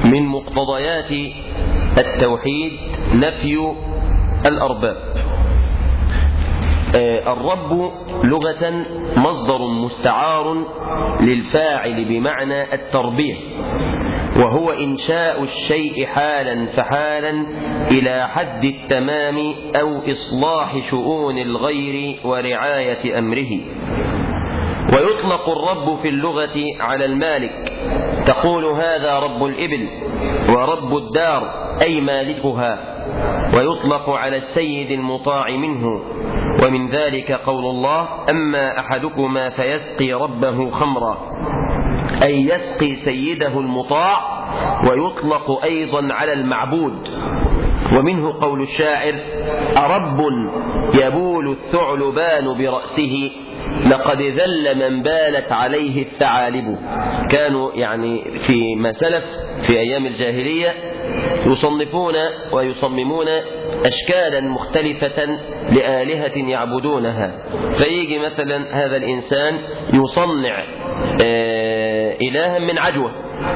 من مقتضيات التوحيد نفي الأرباب الرب لغة مصدر مستعار للفاعل بمعنى التربية وهو إنشاء الشيء حالا فحالا إلى حد التمام أو إصلاح شؤون الغير ورعاية أمره ويطلق الرب في اللغة على المالك تقول هذا رب الإبل ورب الدار أي مالكها ويطلق على السيد المطاع منه ومن ذلك قول الله أما أحدكما فيسقي ربه خمرا أي يسقي سيده المطاع ويطلق أيضا على المعبود ومنه قول الشاعر أرب يبول الثعلبان برأسه لقد ذل من بالت عليه الثعالب كانوا يعني في ما سلف في أيام الجاهلية يصنفون ويصممون أشكالا مختلفة لآلهة يعبدونها فيجي مثلا هذا الإنسان يصنع إلها من عجوة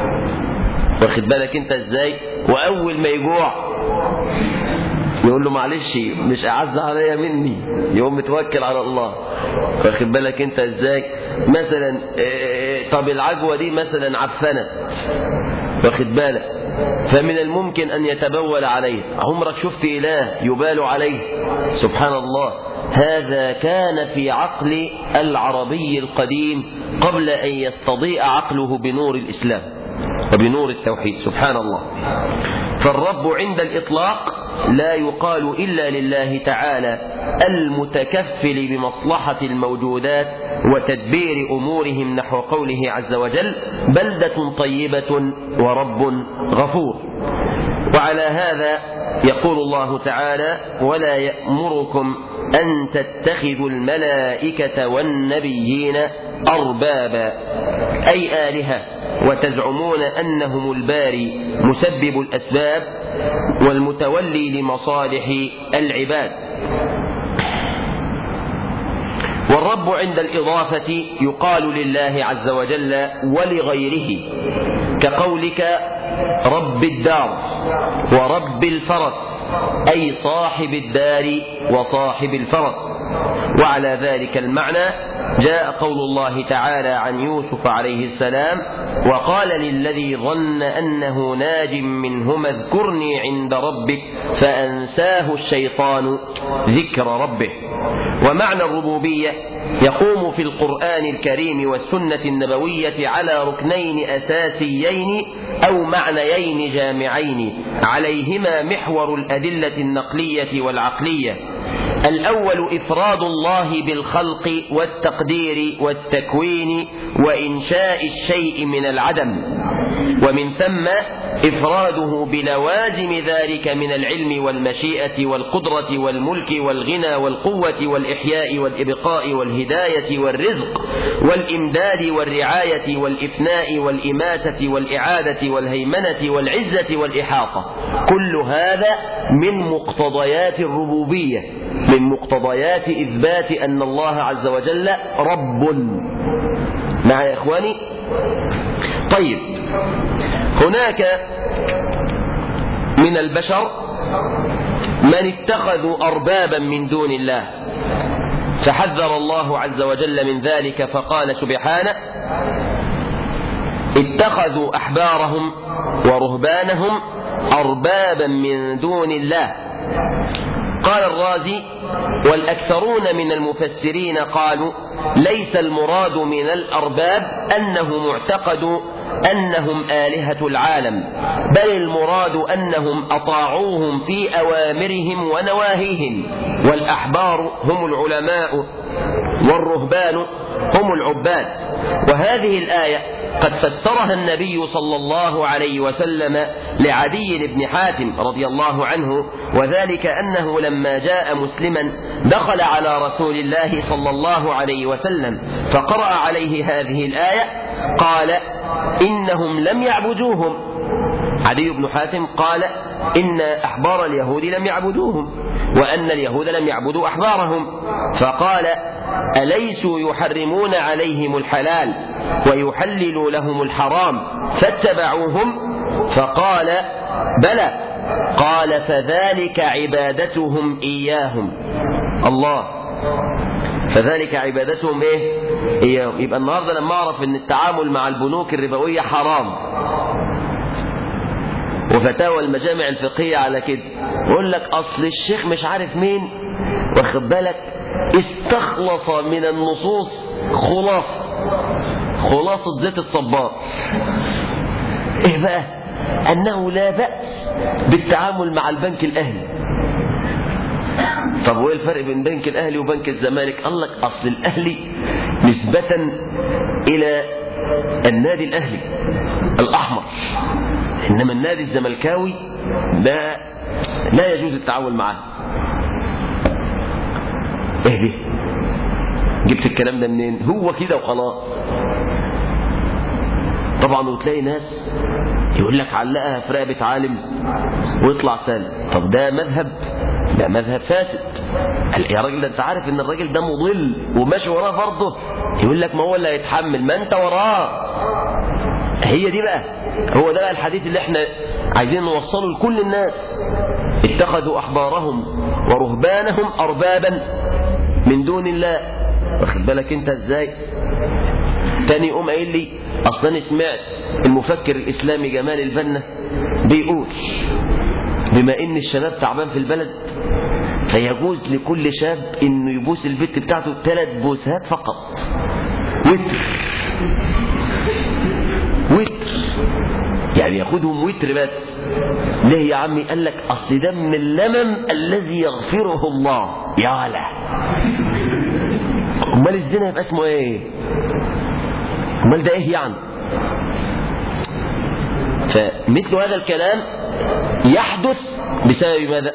واخد بالك انت ازاي واول ما يجوع يقول له معلش مش اعز عليا مني يقوم متوكل على الله واخد بالك انت ازاي مثلا طب العجوه دي مثلا عفنه واخد بالك فمن الممكن ان يتبول عليه عمرك شفت اله يبال عليه سبحان الله هذا كان في عقل العربي القديم قبل ان يستضيء عقله بنور الاسلام وبنور التوحيد سبحان الله فالرب عند الإطلاق لا يقال إلا لله تعالى المتكفل بمصلحة الموجودات وتدبير أمورهم نحو قوله عز وجل بلدة طيبة ورب غفور وعلى هذا يقول الله تعالى ولا يأمركم أن تتخذوا الملائكة والنبيين أربابا أي آلهة وتزعمون أنهم الباري مسبب الأسباب والمتولي لمصالح العباد والرب عند الإضافة يقال لله عز وجل ولغيره كقولك رب الدار ورب الفرس أي صاحب الدار وصاحب الفرس وعلى ذلك المعنى جاء قول الله تعالى عن يوسف عليه السلام وقال للذي ظن أنه ناج منهما اذكرني عند ربك فأنساه الشيطان ذكر ربه ومعنى الربوبية يقوم في القرآن الكريم والسنة النبوية على ركنين أساسيين أو معنيين جامعين عليهما محور الأدلة النقلية والعقلية الأول إفراد الله بالخلق والتقدير والتكوين وإنشاء الشيء من العدم ومن ثم إفراده بلوازم ذلك من العلم والمشيئة والقدرة والملك والغنى والقوة والإحياء والإبقاء والهداية والرزق والإمداد والرعاية والإفناء والإماتة والإعادة والهيمنة والعزة والإحاطة كل هذا من مقتضيات الربوبية من مقتضيات إثبات أن الله عز وجل رب مع يا إخواني طيب هناك من البشر من اتخذوا أربابا من دون الله فحذر الله عز وجل من ذلك فقال سبحانه اتخذوا أحبارهم ورهبانهم أربابا من دون الله قال الرازي والأكثرون من المفسرين قالوا ليس المراد من الأرباب أنه معتقد أنهم آلهة العالم بل المراد أنهم أطاعوهم في أوامرهم ونواهيهم والأحبار هم العلماء والرهبان هم العباد وهذه الآية قد فسرها النبي صلى الله عليه وسلم لعدي بن حاتم رضي الله عنه وذلك أنه لما جاء مسلما دخل على رسول الله صلى الله عليه وسلم فقرأ عليه هذه الآية قال إنهم لم يعبدوهم عدي بن حاتم قال إن أحبار اليهود لم يعبدوهم وأن اليهود لم يعبدوا أحبارهم فقال أليسوا يحرمون عليهم الحلال ويحللوا لهم الحرام فاتبعوهم فقال بلى قال فذلك عبادتهم إياهم الله فذلك عبادتهم ايه إياهم يبقى النهاردة لما أعرف أن التعامل مع البنوك الربوية حرام وفتاوى المجامع الفقهية على كده يقول لك أصل الشيخ مش عارف مين واخد بالك استخلص من النصوص خلاصة خلاصة زيت الصبار ايه بقى انه لا بأس بالتعامل مع البنك الاهلي طب وايه الفرق بين بنك الاهلي وبنك الزمالك قال لك اصل الاهلي نسبة الى النادي الاهلي الاحمر انما النادي الزملكاوي ده لا يجوز التعامل معاه ايه دي جبت الكلام ده منين هو كده وخلاص طبعا وتلاقي ناس يقول لك علقها في رقبة عالم ويطلع سالم طب ده مذهب ده مذهب فاسد يا راجل ده انت عارف ان الراجل ده مضل وماشي وراه فرضه يقول لك ما هو اللي هيتحمل ما انت وراه هي دي بقى هو ده بقى الحديث اللي احنا عايزين نوصله لكل الناس اتخذوا احبارهم ورهبانهم اربابا من دون الله واخد بالك انت ازاي تاني يقوم قايل لي اصلا انا سمعت المفكر الاسلامي جمال البنا بيقول بما ان الشباب تعبان في البلد فيجوز لكل شاب انه يبوس البت بتاعته ثلاث بوسات فقط وتر وتر يعني ياخدهم وتر بس ليه يا عمي قال لك اصل ده من اللمم الذي يغفره الله يا ولا امال الزنا يبقى اسمه ايه امال ده ايه يعني فمثل هذا الكلام يحدث بسبب ماذا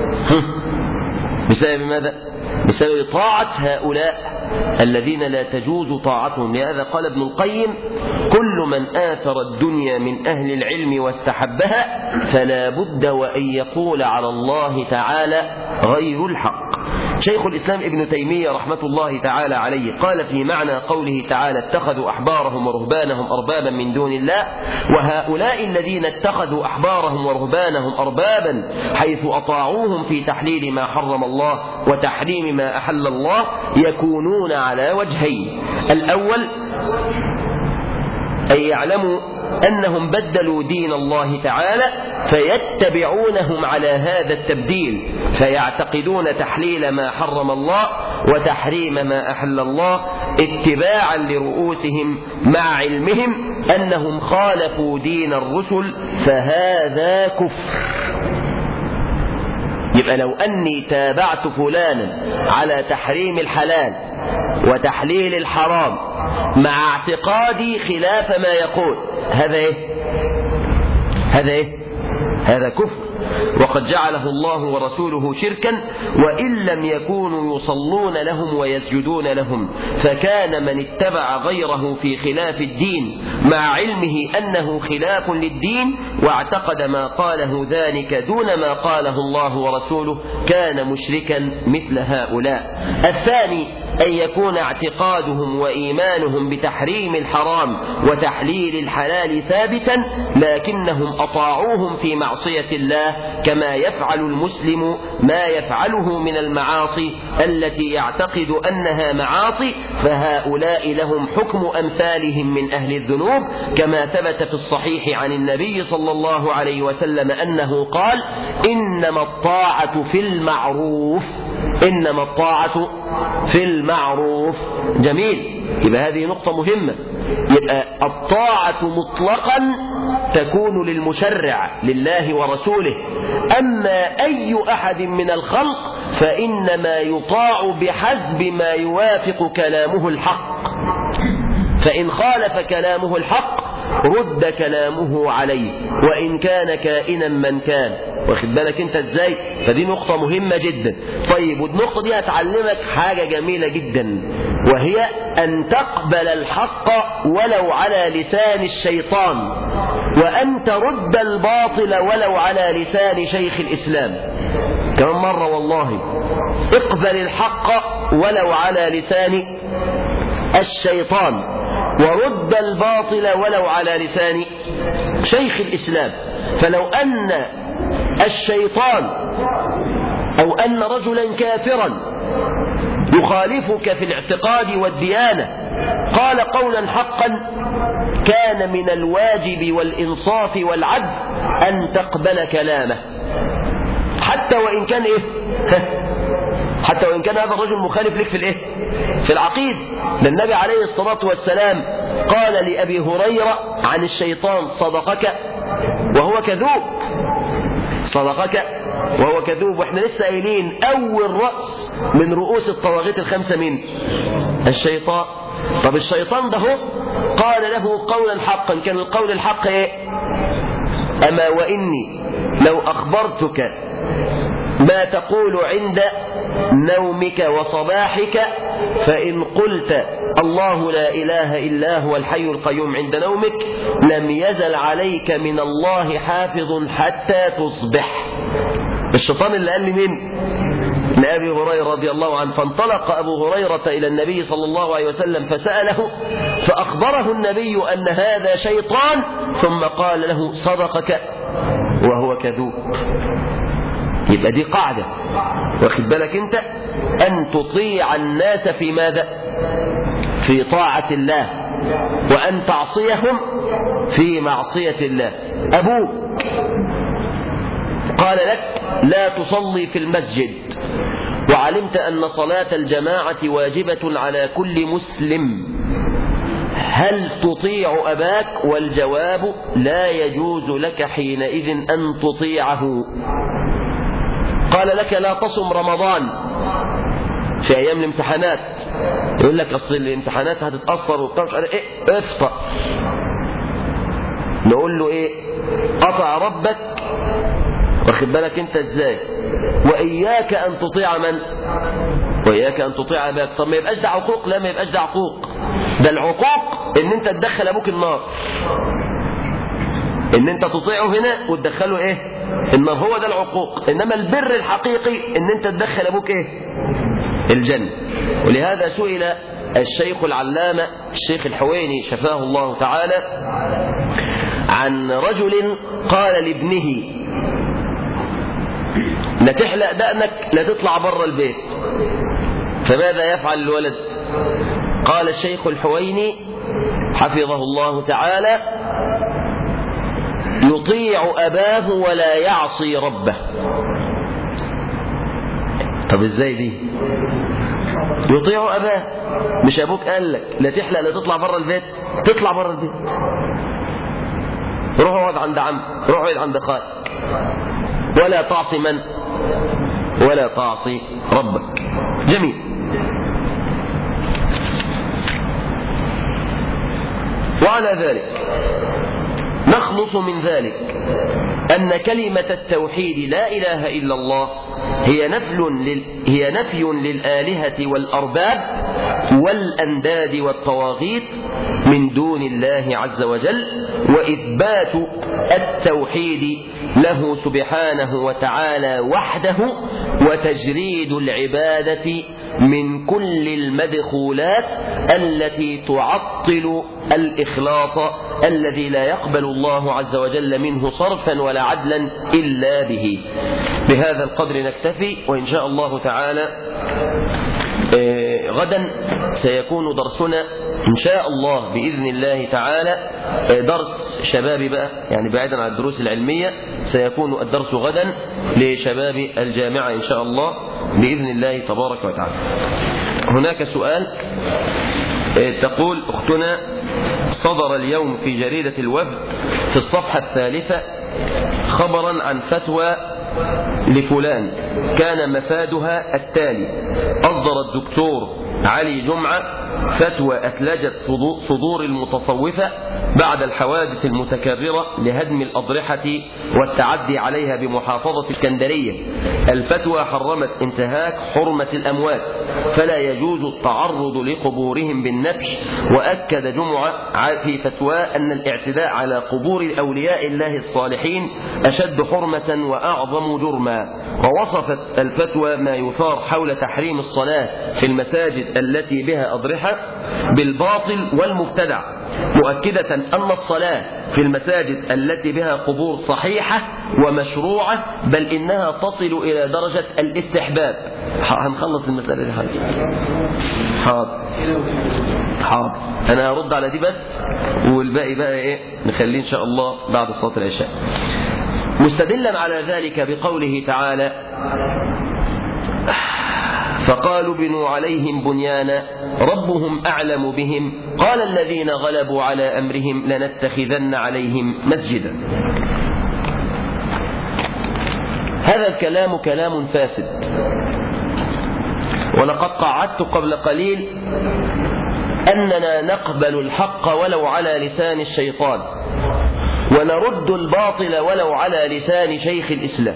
بسبب ماذا بسبب طاعة هؤلاء الذين لا تجوز طاعتهم لهذا قال ابن القيم كل من آثر الدنيا من أهل العلم واستحبها فلا بد وأن يقول على الله تعالى غير الحق شيخ الإسلام ابن تيمية رحمة الله تعالى عليه قال في معنى قوله تعالى اتخذوا أحبارهم ورهبانهم أربابا من دون الله وهؤلاء الذين اتخذوا أحبارهم ورهبانهم أربابا حيث أطاعوهم في تحليل ما حرم الله وتحريم ما أحل الله يكونون على وجهين الأول أن يعلموا أنهم بدلوا دين الله تعالى فيتبعونهم على هذا التبديل فيعتقدون تحليل ما حرم الله وتحريم ما أحل الله اتباعا لرؤوسهم مع علمهم أنهم خالفوا دين الرسل فهذا كفر يبقى لو أني تابعت فلانا على تحريم الحلال وتحليل الحرام مع اعتقادي خلاف ما يقول هذا ايه هذا ايه هذا كفر وقد جعله الله ورسوله شركا وإن لم يكونوا يصلون لهم ويسجدون لهم فكان من اتبع غيره في خلاف الدين مع علمه أنه خلاف للدين واعتقد ما قاله ذلك دون ما قاله الله ورسوله كان مشركا مثل هؤلاء الثاني أن يكون اعتقادهم وإيمانهم بتحريم الحرام وتحليل الحلال ثابتا لكنهم أطاعوهم في معصية الله كما يفعل المسلم ما يفعله من المعاصي التي يعتقد أنها معاصي فهؤلاء لهم حكم أمثالهم من أهل الذنوب كما ثبت في الصحيح عن النبي صلى الله عليه وسلم أنه قال إنما الطاعة في المعروف إنما الطاعة في المعروف جميل يبقى هذه نقطة مهمة يبقى الطاعة مطلقا تكون للمشرع لله ورسوله أما أي أحد من الخلق فإنما يطاع بحسب ما يوافق كلامه الحق فإن خالف كلامه الحق رد كلامه عليه وإن كان كائنا من كان واخد بالك انت ازاي فدي نقطة مهمة جدا طيب والنقطة دي هتعلمك حاجة جميلة جدا وهي أن تقبل الحق ولو على لسان الشيطان وأن ترد الباطل ولو على لسان شيخ الإسلام كمان مرة والله اقبل الحق ولو على لسان الشيطان ورد الباطل ولو على لسان شيخ الإسلام فلو أن الشيطان أو أن رجلا كافرا يخالفك في الاعتقاد والديانة قال قولا حقا كان من الواجب والإنصاف والعدل أن تقبل كلامه حتى وإن كان إيه حتى وإن كان هذا الرجل مخالف لك في الإيه في العقيد النبي عليه الصلاة والسلام قال لأبي هريرة عن الشيطان صدقك وهو كذوب صدقك وهو كذوب واحنا لسه قايلين أول رأس من رؤوس الطواغيت الخمسة من الشيطان طب الشيطان ده قال له قولا حقا كان القول الحق ايه أما وإني لو أخبرتك ما تقول عند نومك وصباحك فإن قلت الله لا إله إلا هو الحي القيوم عند نومك لم يزل عليك من الله حافظ حتى تصبح الشيطان اللي قال لي مين لأبي هريرة رضي الله عنه فانطلق أبو هريرة إلى النبي صلى الله عليه وسلم فسأله فأخبره النبي أن هذا شيطان ثم قال له صدقك وهو كذوب يبقى دي قاعدة واخد بالك انت أن تطيع الناس في ماذا في طاعة الله وأن تعصيهم في معصية الله أبوك قال لك لا تصلي في المسجد وعلمت أن صلاة الجماعة واجبة على كل مسلم هل تطيع أباك والجواب لا يجوز لك حينئذ أن تطيعه قال لك لا تصم رمضان في أيام الامتحانات يقول لك أصل الامتحانات هتتأثر وبتاع مش عارف إيه افطر نقول له إيه أطع ربك واخد بالك أنت إزاي وإياك أن تطيع من وإياك أن تطيع أباك طب ما يبقاش ده عقوق لا ما يبقاش ده عقوق ده العقوق إن أنت تدخل أبوك النار إن أنت تطيعه هنا وتدخله إيه النار هو ده العقوق إنما البر الحقيقي إن أنت تدخل أبوك إيه الجنة ولهذا سئل الشيخ العلامة الشيخ الحويني شفاه الله تعالى عن رجل قال لابنه لا تحلق دقنك لا تطلع بره البيت فماذا يفعل الولد قال الشيخ الحويني حفظه الله تعالى يطيع أباه ولا يعصي ربه طب ازاي دي يطيع أباه مش أبوك قال لك لا تحلق لا تطلع بره البيت تطلع بره البيت روح اقعد عند عم روح اقعد عند خالك ولا تعصي من ولا تعصي ربك جميل وعلى ذلك نخلص من ذلك أن كلمة التوحيد لا إله إلا الله هي نفي لل... هي نفي للآلهة والأرباب والأنداد والطواغيت من دون الله عز وجل وإثبات التوحيد له سبحانه وتعالى وحده وتجريد العبادة من كل المدخولات التي تعطل الإخلاص الذي لا يقبل الله عز وجل منه صرفا ولا عدلا إلا به بهذا القدر نكتفي وإن شاء الله تعالى غدا سيكون درسنا إن شاء الله بإذن الله تعالى درس شباب بقى يعني بعيدا عن الدروس العلمية سيكون الدرس غدا لشباب الجامعة إن شاء الله بإذن الله تبارك وتعالى هناك سؤال تقول أختنا صدر اليوم في جريدة الوفد في الصفحة الثالثة خبرا عن فتوى لفلان كان مفادها التالي أصدر الدكتور علي جمعة فتوى أثلجت صدور المتصوفة بعد الحوادث المتكررة لهدم الأضرحة والتعدي عليها بمحافظة الكندرية الفتوى حرمت انتهاك حرمة الأموات فلا يجوز التعرض لقبورهم بالنبش وأكد جمعة في فتوى أن الاعتداء على قبور أولياء الله الصالحين أشد حرمة وأعظم جرما ووصفت الفتوى ما يثار حول تحريم الصلاة في المساجد التي بها أضرحة بالباطل والمبتدع مؤكدة أن الصلاة في المساجد التي بها قبور صحيحة ومشروعة بل إنها تصل إلى درجة الاستحباب هنخلص المسألة دي حاجة حاضر حاضر أنا هرد على دي بس والباقي بقى إيه نخليه إن شاء الله بعد صلاة العشاء مستدلا على ذلك بقوله تعالى فقالوا بنوا عليهم بنيانا ربهم أعلم بهم قال الذين غلبوا على أمرهم لنتخذن عليهم مسجدا هذا الكلام كلام فاسد ولقد قعدت قبل قليل أننا نقبل الحق ولو على لسان الشيطان ونرد الباطل ولو على لسان شيخ الإسلام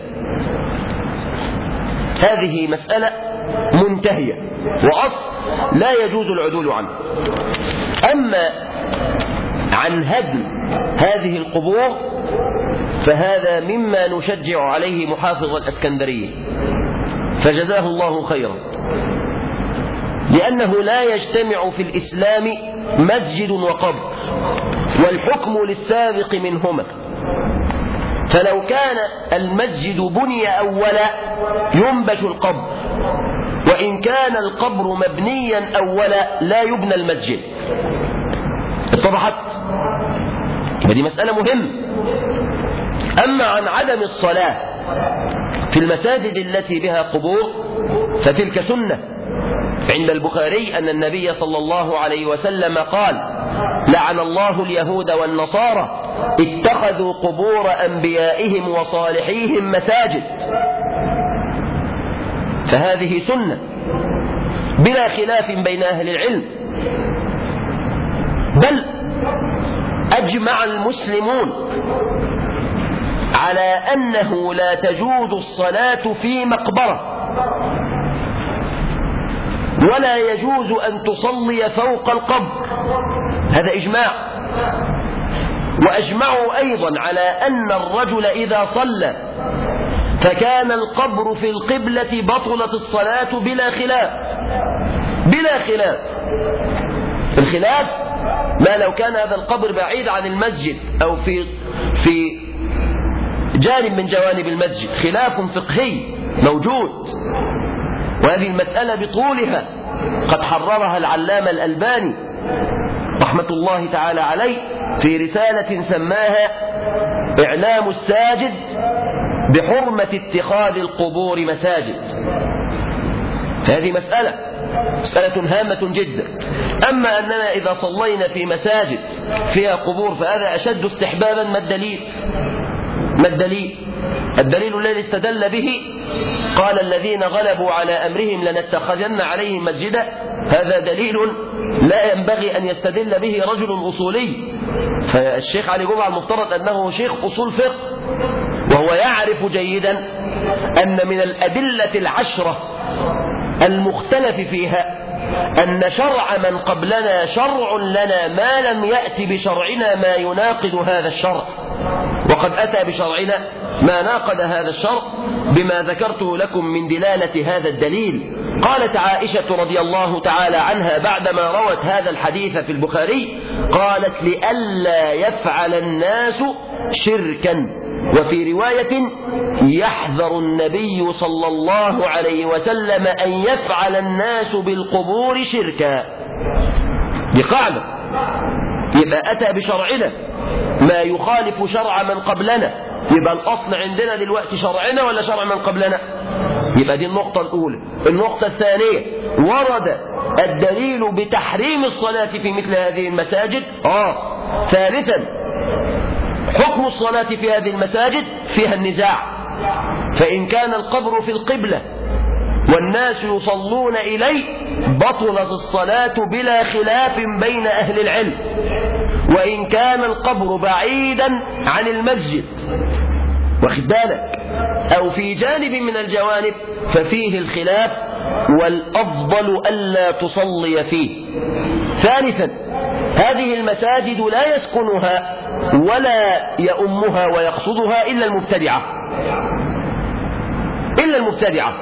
هذه مسألة منتهية وأصل لا يجوز العدول عنه أما عن هدم هذه القبور فهذا مما نشجع عليه محافظ الأسكندرية فجزاه الله خيرا لأنه لا يجتمع في الإسلام مسجد وقبر والحكم للسابق منهما فلو كان المسجد بني أولا ينبش القبر وإن كان القبر مبنيا أولا لا يبنى المسجد اتضحت هذه مسألة مهمة أما عن عدم الصلاة في المساجد التي بها قبور فتلك سنة عند البخاري أن النبي صلى الله عليه وسلم قال لعن الله اليهود والنصارى اتخذوا قبور أنبيائهم وصالحيهم مساجد فهذه سنة بلا خلاف بين أهل العلم بل أجمع المسلمون على أنه لا تجوز الصلاة في مقبرة ولا يجوز أن تصلي فوق القبر هذا إجماع وأجمعوا أيضا على أن الرجل إذا صلى فكان القبر في القبلة بطلت الصلاة بلا خلاف بلا خلاف الخلاف ما لو كان هذا القبر بعيد عن المسجد أو في في جانب من جوانب المسجد خلاف فقهي موجود وهذه المسألة بطولها قد حررها العلامة الألباني رحمة الله تعالى عليه في رسالة سماها إعلام الساجد بحرمة اتخاذ القبور مساجد فهذه مسألة مسألة هامة جدا أما أننا إذا صلينا في مساجد فيها قبور فهذا أشد استحبابا ما الدليل ما الدليل الدليل الذي استدل به قال الذين غلبوا على أمرهم لنتخذن عليهم مسجدا هذا دليل لا ينبغي أن يستدل به رجل أصولي فالشيخ علي جمعة المفترض أنه شيخ أصول فقه وهو يعرف جيدا أن من الأدلة العشرة المختلف فيها أن شرع من قبلنا شرع لنا ما لم يأت بشرعنا ما يناقض هذا الشرع وقد أتى بشرعنا ما ناقض هذا الشرع بما ذكرته لكم من دلالة هذا الدليل قالت عائشة رضي الله تعالى عنها بعدما روت هذا الحديث في البخاري قالت لئلا يفعل الناس شركا وفي رواية يحذر النبي صلى الله عليه وسلم أن يفعل الناس بالقبور شركا دي قاعدة يبقى أتى بشرعنا ما يخالف شرع من قبلنا يبقى الأصل عندنا دلوقتي شرعنا ولا شرع من قبلنا يبقى دي النقطة الأولى النقطة الثانية ورد الدليل بتحريم الصلاة في مثل هذه المساجد آه ثالثا حكم الصلاة في هذه المساجد فيها النزاع فإن كان القبر في القبلة والناس يصلون إليه بطلت الصلاة بلا خلاف بين أهل العلم وإن كان القبر بعيدا عن المسجد واخد بالك أو في جانب من الجوانب ففيه الخلاف والأفضل ألا تصلي فيه ثالثا هذه المساجد لا يسكنها ولا يؤمها ويقصدها إلا المبتدعة إلا المبتدعة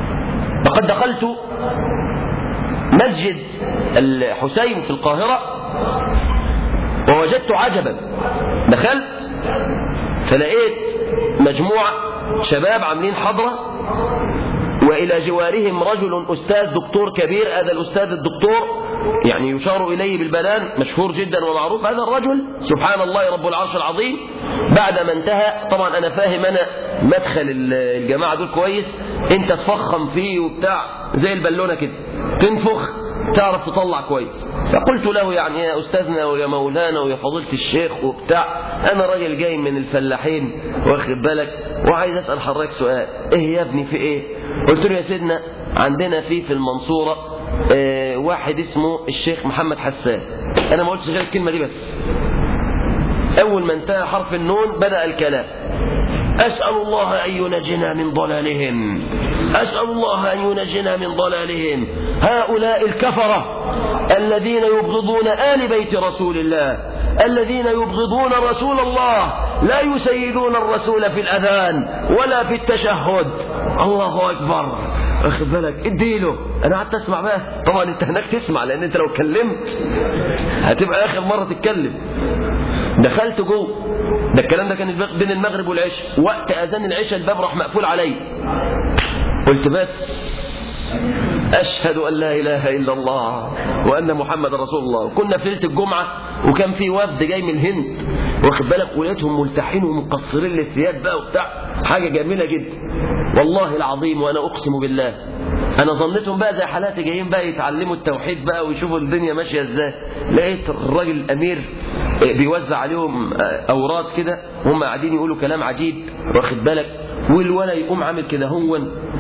لقد دخلت مسجد الحسين في القاهرة ووجدت عجبا دخلت فلقيت مجموعة شباب عاملين حضرة وإلى جوارهم رجل أستاذ دكتور كبير هذا الأستاذ الدكتور يعني يشار إليه بالبنان مشهور جدا ومعروف هذا الرجل سبحان الله رب العرش العظيم بعد ما انتهى طبعا أنا فاهم أنا مدخل الجماعة دول كويس أنت تفخم فيه وبتاع زي البالونة كده تنفخ تعرف تطلع كويس فقلت له يعني يا أستاذنا ويا مولانا ويا فضيلة الشيخ وبتاع أنا راجل جاي من الفلاحين واخد بالك وعايز أسأل حضرتك سؤال إيه يا ابني في إيه قلت له يا سيدنا عندنا في في المنصورة اه واحد اسمه الشيخ محمد حسان أنا ما قلتش غير الكلمة دي بس أول ما انتهى حرف النون بدأ الكلام أسأل الله أن ينجنا من ضلالهم أسأل الله أن ينجنا من ضلالهم هؤلاء الكفرة الذين يبغضون آل بيت رسول الله الذين يبغضون رسول الله لا يسيدون الرسول في الأذان ولا في التشهد الله أكبر واخد بالك اديله انا قعدت اسمع بقى طبعا انت هناك تسمع لان انت لو اتكلمت هتبقى اخر مره تتكلم دخلت جوه ده الكلام ده كان بين المغرب والعشاء وقت اذان العشاء الباب راح مقفول علي قلت بس أشهد أن لا إله إلا الله وأن محمد رسول الله كنا في ليلة الجمعة وكان في وفد جاي من الهند واخد بالك ولقيتهم ملتحين ومقصرين الثياب بقى وبتاع حاجة جميلة جدا والله العظيم وأنا أقسم بالله أنا ظنيتهم بقى زي حالاتي جايين بقى يتعلموا التوحيد بقى ويشوفوا الدنيا ماشية إزاي لقيت الراجل الأمير بيوزع عليهم أوراد كده وهم قاعدين يقولوا كلام عجيب واخد بالك والولا يقوم عامل كده هو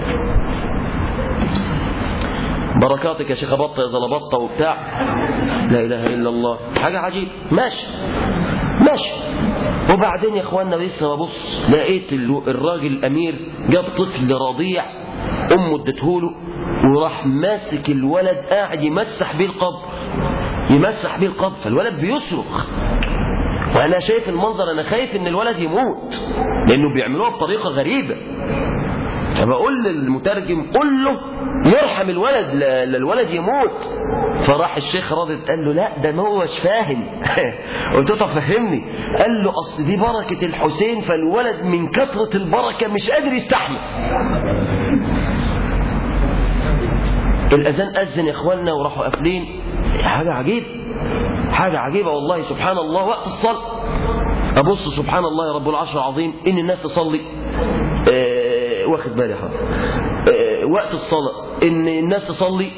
بركاتك يا شيخ بطه يا زلبطه وبتاع لا اله الا الله حاجه عجيب ماشي ماشي وبعدين يا اخوانا لسه ببص لقيت الراجل الامير جاب طفل رضيع امه ادته وراح ماسك الولد قاعد يمسح بيه القبر يمسح بيه القبر فالولد بيصرخ وانا شايف المنظر انا خايف ان الولد يموت لانه بيعملوها بطريقه غريبه فبقول للمترجم قل له يرحم الولد للولد يموت فراح الشيخ راضي قال له لا ده ما هوش فاهم قلت له طب فهمني قال له اصل دي بركه الحسين فالولد من كثره البركه مش قادر يستحمل الاذان اذن يا اخواننا وراحوا قافلين حاجه عجيب حاجه عجيبه والله سبحان الله وقت الصلاه ابص سبحان الله يا رب العرش العظيم ان الناس تصلي آه واخد بالي حاضر آه وقت الصلاه ان الناس تصلي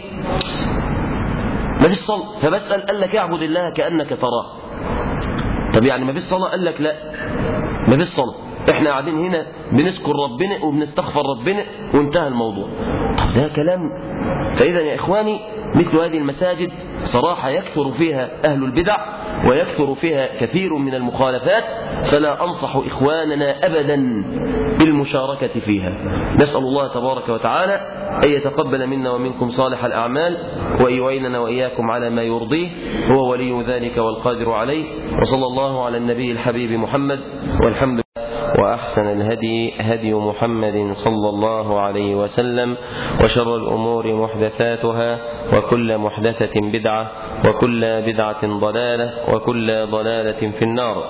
ما فيش صلاه فبسال قال لك اعبد الله كانك تراه طب يعني ما فيش صلاه قال لك لا ما فيش صلاه احنا قاعدين هنا بنذكر ربنا وبنستغفر ربنا وانتهى الموضوع طب ده كلام فاذا يا اخواني مثل هذه المساجد صراحه يكثر فيها اهل البدع ويكثر فيها كثير من المخالفات فلا أنصح إخواننا أبدا بالمشاركة فيها نسأل الله تبارك وتعالى أن يتقبل منا ومنكم صالح الأعمال وأن يعيننا وإياكم على ما يرضيه هو ولي ذلك والقادر عليه وصلى الله على النبي الحبيب محمد والحمد لله وأحسن الهدي هدي محمد صلى الله عليه وسلم وشر الأمور محدثاتها وكل محدثة بدعة وكل بدعة ضلالة وكل ضلالة في النار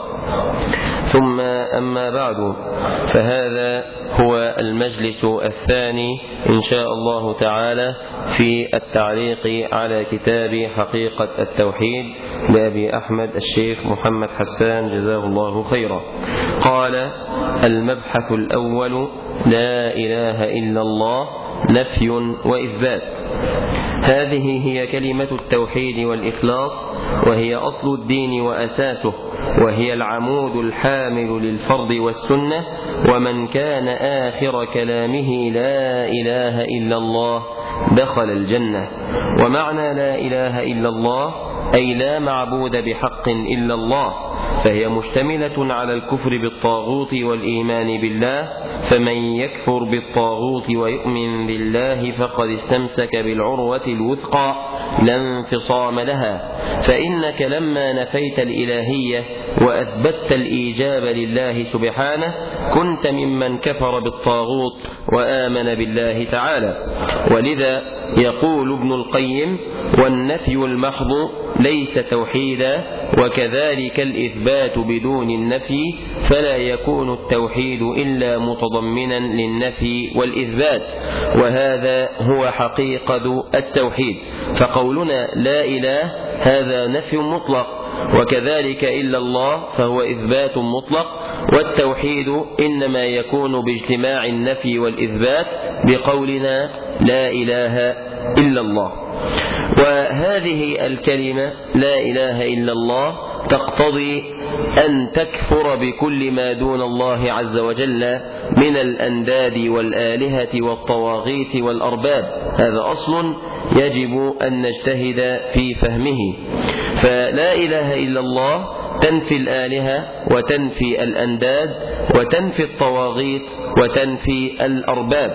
ثم أما بعد فهذا هو المجلس الثاني إن شاء الله تعالى في التعليق على كتاب حقيقة التوحيد لأبي أحمد الشيخ محمد حسان جزاه الله خيرا قال المبحث الأول لا إله إلا الله نفي وإثبات هذه هي كلمة التوحيد والإخلاص وهي أصل الدين وأساسه وهي العمود الحامل للفرض والسنة ومن كان آخر كلامه لا إله إلا الله دخل الجنة ومعنى لا إله إلا الله أي لا معبود بحق إلا الله فهي مشتملة على الكفر بالطاغوت والإيمان بالله فمن يكفر بالطاغوت ويؤمن بالله فقد استمسك بالعروة الوثقى لا انفصام لها فإنك لما نفيت الإلهية وأثبتت الإيجاب لله سبحانه كنت ممن كفر بالطاغوت وآمن بالله تعالى ولذا يقول ابن القيم والنفي المحض ليس توحيدا وكذلك الإثبات بدون النفي فلا يكون التوحيد إلا متضمنا للنفي والإثبات وهذا هو حقيقة التوحيد فقولنا لا إله هذا نفي مطلق وكذلك إلا الله فهو إثبات مطلق والتوحيد إنما يكون باجتماع النفي والإثبات بقولنا لا إله إلا الله وهذه الكلمة لا إله إلا الله تقتضي أن تكفر بكل ما دون الله عز وجل من الأنداد والآلهة والطواغيت والأرباب هذا أصل يجب أن نجتهد في فهمه فلا إله إلا الله تنفي الآلهة وتنفي الأنداد وتنفي الطواغيت وتنفي الأرباب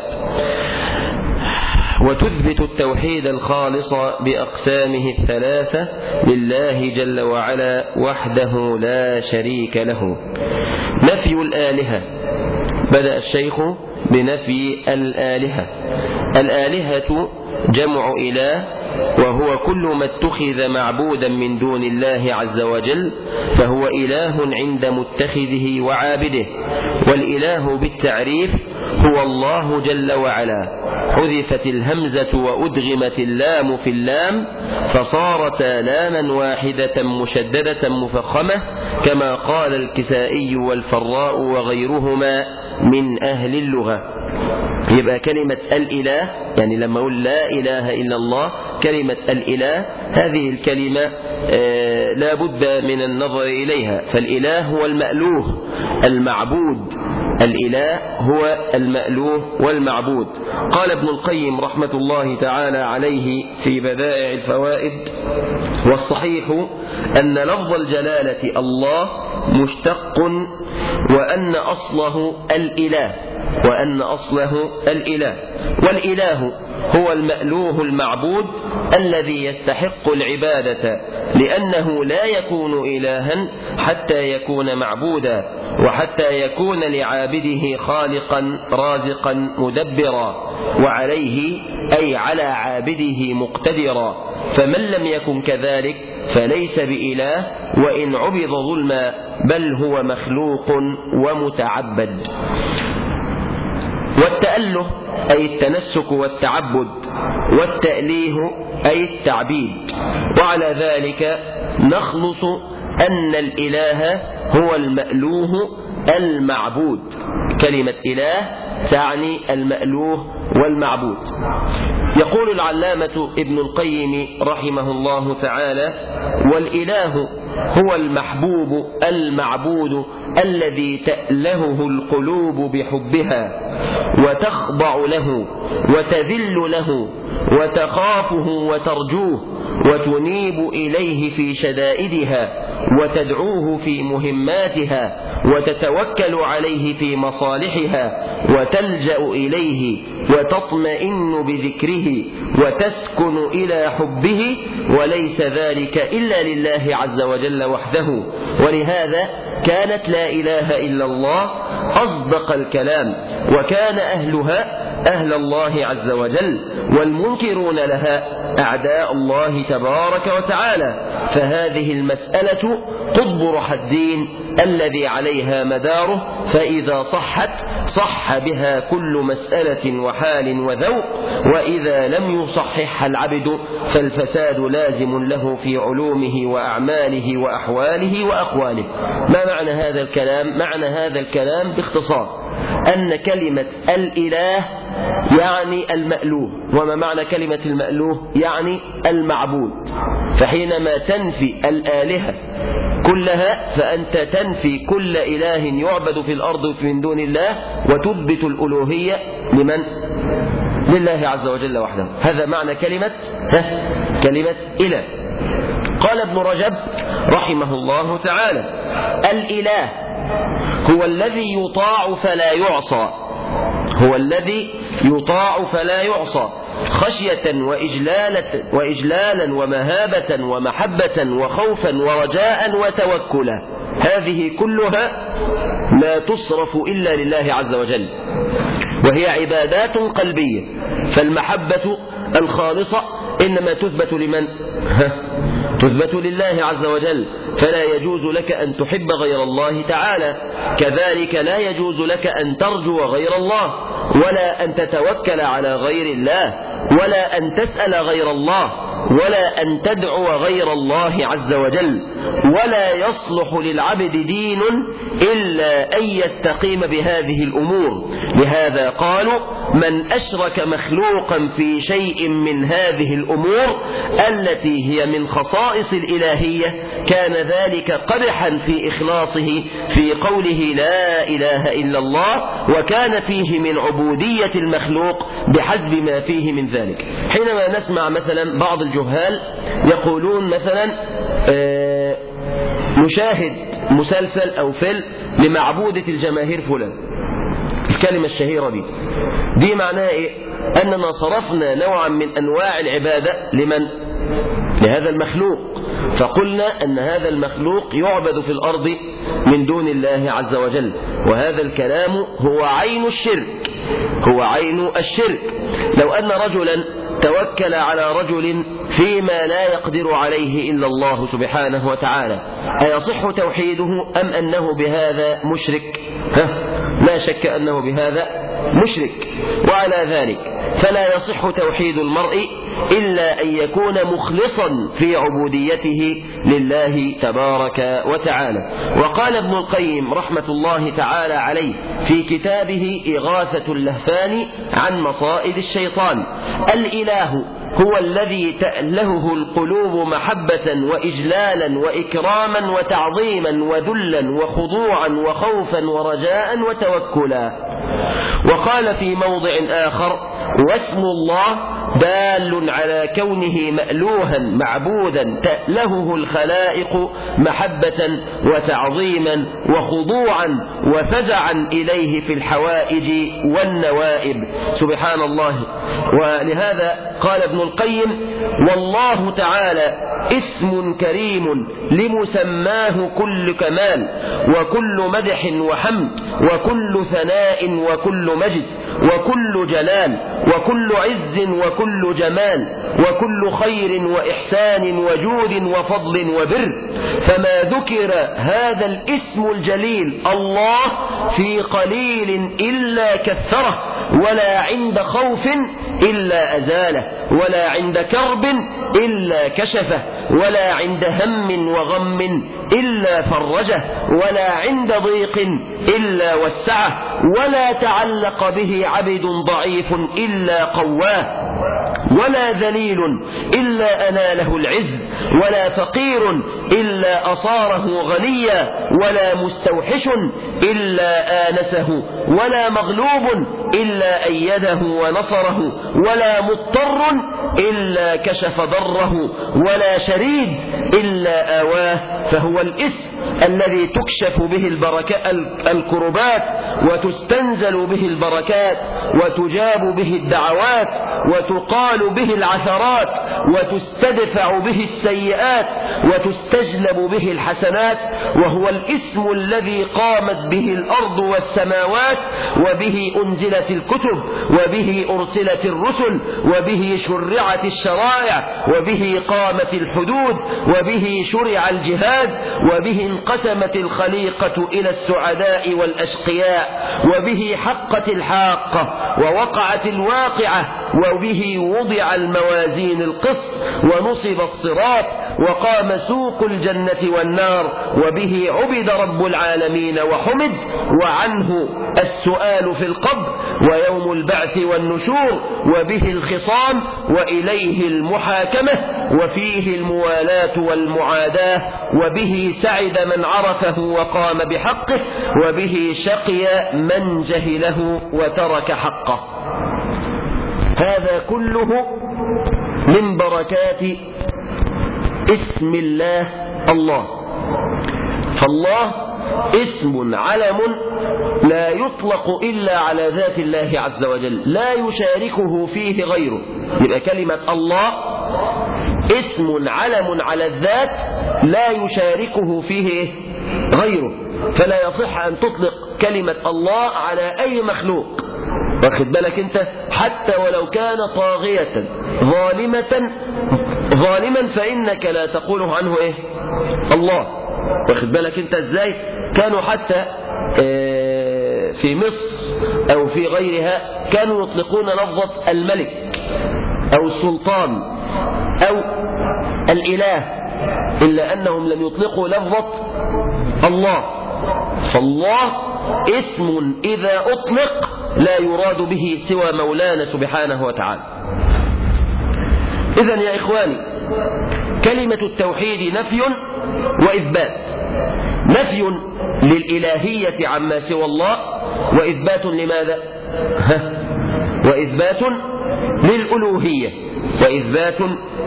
وتثبت التوحيد الخالص بأقسامه الثلاثة لله جل وعلا وحده لا شريك له نفي الآلهة بدأ الشيخ بنفي الآلهة الآلهة جمع إله وهو كل ما اتخذ معبودا من دون الله عز وجل فهو إله عند متخذه وعابده والإله بالتعريف هو الله جل وعلا حذفت الهمزة وأدغمت اللام في اللام فصارتا لاما واحدة مشددة مفخمة كما قال الكسائي والفراء وغيرهما من أهل اللغة يبقى كلمة الإله يعني لما أقول لا إله إلا الله كلمة الإله هذه الكلمة آه لا بد من النظر إليها فالإله هو المألوه المعبود الإله هو المألوه والمعبود قال ابن القيم رحمة الله تعالى عليه في بدائع الفوائد والصحيح أن لفظ الجلالة الله مشتق وأن أصله الإله وأن أصله الإله والإله هو المألوه المعبود الذي يستحق العبادة لأنه لا يكون إلها حتى يكون معبودا وحتى يكون لعابده خالقا رازقا مدبرا وعليه أي على عابده مقتدرا فمن لم يكن كذلك فليس بإله وإن عبد ظلما بل هو مخلوق ومتعبد والتأله أي التنسك والتعبد والتأليه أي التعبيد وعلى ذلك نخلص أن الإله هو المألوه المعبود كلمة إله تعني المألوه والمعبود يقول العلامة ابن القيم رحمه الله تعالى والإله هو المحبوب المعبود الذي تألهه القلوب بحبها وتخضع له وتذل له وتخافه وترجوه وتنيب إليه في شدائدها وتدعوه في مهماتها وتتوكل عليه في مصالحها وتلجأ إليه وتطمئن بذكره وتسكن إلى حبه وليس ذلك إلا لله عز وجل وحده ولهذا كانت لا إله إلا الله أصدق الكلام وكان أهلها أهل الله عز وجل والمنكرون لها أعداء الله تبارك وتعالى فهذه المسألة قطب رح الدين الذي عليها مداره فإذا صحت صح بها كل مسألة وحال وذوق وإذا لم يصححها العبد فالفساد لازم له في علومه وأعماله وأحواله وأقواله ما معنى هذا الكلام؟ معنى هذا الكلام باختصار أن كلمة الإله يعني المألوه وما معنى كلمة المألوه يعني المعبود فحينما تنفي الآلهة كلها فأنت تنفي كل إله يعبد في الأرض من دون الله وتثبت الألوهية لمن؟ لله عز وجل وحده هذا معنى كلمة كلمة إله قال ابن رجب رحمه الله تعالى الإله هو الذي يطاع فلا يعصى هو الذي يطاع فلا يعصى خشية وإجلالة وإجلالا ومهابة ومحبة وخوفا ورجاء وتوكلا هذه كلها لا تصرف إلا لله عز وجل وهي عبادات قلبية فالمحبة الخالصة إنما تثبت لمن تثبت لله عز وجل فلا يجوز لك أن تحب غير الله تعالى كذلك لا يجوز لك أن ترجو غير الله ولا أن تتوكل على غير الله ولا أن تسأل غير الله ولا أن تدعو غير الله عز وجل ولا يصلح للعبد دين إلا أن يستقيم بهذه الأمور لهذا قالوا من أشرك مخلوقا في شيء من هذه الأمور التي هي من خصائص الإلهية كان ذلك قدحا في إخلاصه في قوله لا إله إلا الله وكان فيه من عبودية المخلوق بحسب ما فيه من ذلك حينما نسمع مثلا بعض الجهال يقولون مثلا آه، نشاهد مسلسل أو فيلم لمعبودة الجماهير فلان الكلمة الشهيرة دي دي معناها إيه أننا صرفنا نوعا من أنواع العبادة لمن لهذا المخلوق فقلنا أن هذا المخلوق يعبد في الأرض من دون الله عز وجل وهذا الكلام هو عين الشرك هو عين الشرك لو أن رجلا توكل على رجل فيما لا يقدر عليه إلا الله سبحانه وتعالى أيصح توحيده أم أنه بهذا مشرك ها؟ لا شك أنه بهذا مشرك وعلى ذلك فلا يصح توحيد المرء إلا أن يكون مخلصا في عبوديته لله تبارك وتعالى وقال ابن القيم رحمة الله تعالى عليه في كتابه إغاثة اللهفان عن مصائد الشيطان الإله هو الذي تألهه القلوب محبة وإجلالا وإكراما وتعظيما وذلا وخضوعا وخوفا ورجاء وتوكلا وقال في موضع آخر واسم الله دال على كونه مألوها معبودا تألهه الخلائق محبة وتعظيما وخضوعا وفزعا إليه في الحوائج والنوائب سبحان الله ولهذا قال ابن القيم والله تعالى اسم كريم لمسماه كل كمال وكل مدح وحمد وكل ثناء وكل مجد وكل جلال وكل عز وكل جمال وكل خير وإحسان وجود وفضل وبر فما ذكر هذا الاسم الجليل الله في قليل إلا كثره ولا عند خوف إلا أزاله ولا عند كرب إلا كشفه ولا عند هم وغم إلا فرجه ولا عند ضيق إلا وسعه ولا تعلق به عبد ضعيف إلا قواه ولا ذليل إلا أناله العز ولا فقير إلا أصاره غنيا ولا مستوحش إلا آنسه ولا مغلوب إلا أيده ونصره ولا مضطر إلا كشف ضره ولا شريد إلا آواه فهو الاسم الذي تكشف به البركات الكربات وتستنزل به البركات وتجاب به الدعوات وتقال به العثرات وتستدفع به السيئات وتستجلب به الحسنات وهو الاسم الذي قامت به الأرض والسماوات وبه أنزلت الكتب وبه أرسلت الرسل وبه شرعت الشرائع وبه قامت الحدود وبه شرع الجهاد وبه انقسمت الخليقة إلى السعداء والأشقياء وبه حقت الحاقة ووقعت الواقعة وبه وضع الموازين القسط ونصب الصراط وقام سوق الجنة والنار وبه عبد رب العالمين وحمد وعنه السؤال في القبر ويوم البعث والنشور وبه الخصام وإليه المحاكمة وفيه الموالاة والمعاداة وبه سعد من عرفه وقام بحقه وبه شقي من جهله وترك حقه هذا كله من بركات اسم الله الله فالله اسم علم لا يطلق إلا على ذات الله عز وجل لا يشاركه فيه غيره يبقى كلمة الله اسم علم على الذات لا يشاركه فيه غيره فلا يصح أن تطلق كلمة الله على أي مخلوق واخد بالك انت حتى ولو كان طاغية ظالمة ظالما فإنك لا تقول عنه ايه الله واخد بالك انت ازاي كانوا حتى اه في مصر او في غيرها كانوا يطلقون لفظة الملك او السلطان او الاله الا انهم لم يطلقوا لفظة الله فالله اسم اذا اطلق لا يراد به سوى مولانا سبحانه وتعالى إذا يا إخواني كلمة التوحيد نفي وإثبات نفي للإلهية عما سوى الله وإثبات لماذا وإثبات للألوهية وإثبات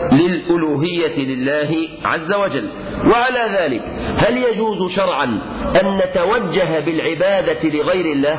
للألوهية لله عز وجل وعلى ذلك هل يجوز شرعا أن نتوجه بالعبادة لغير الله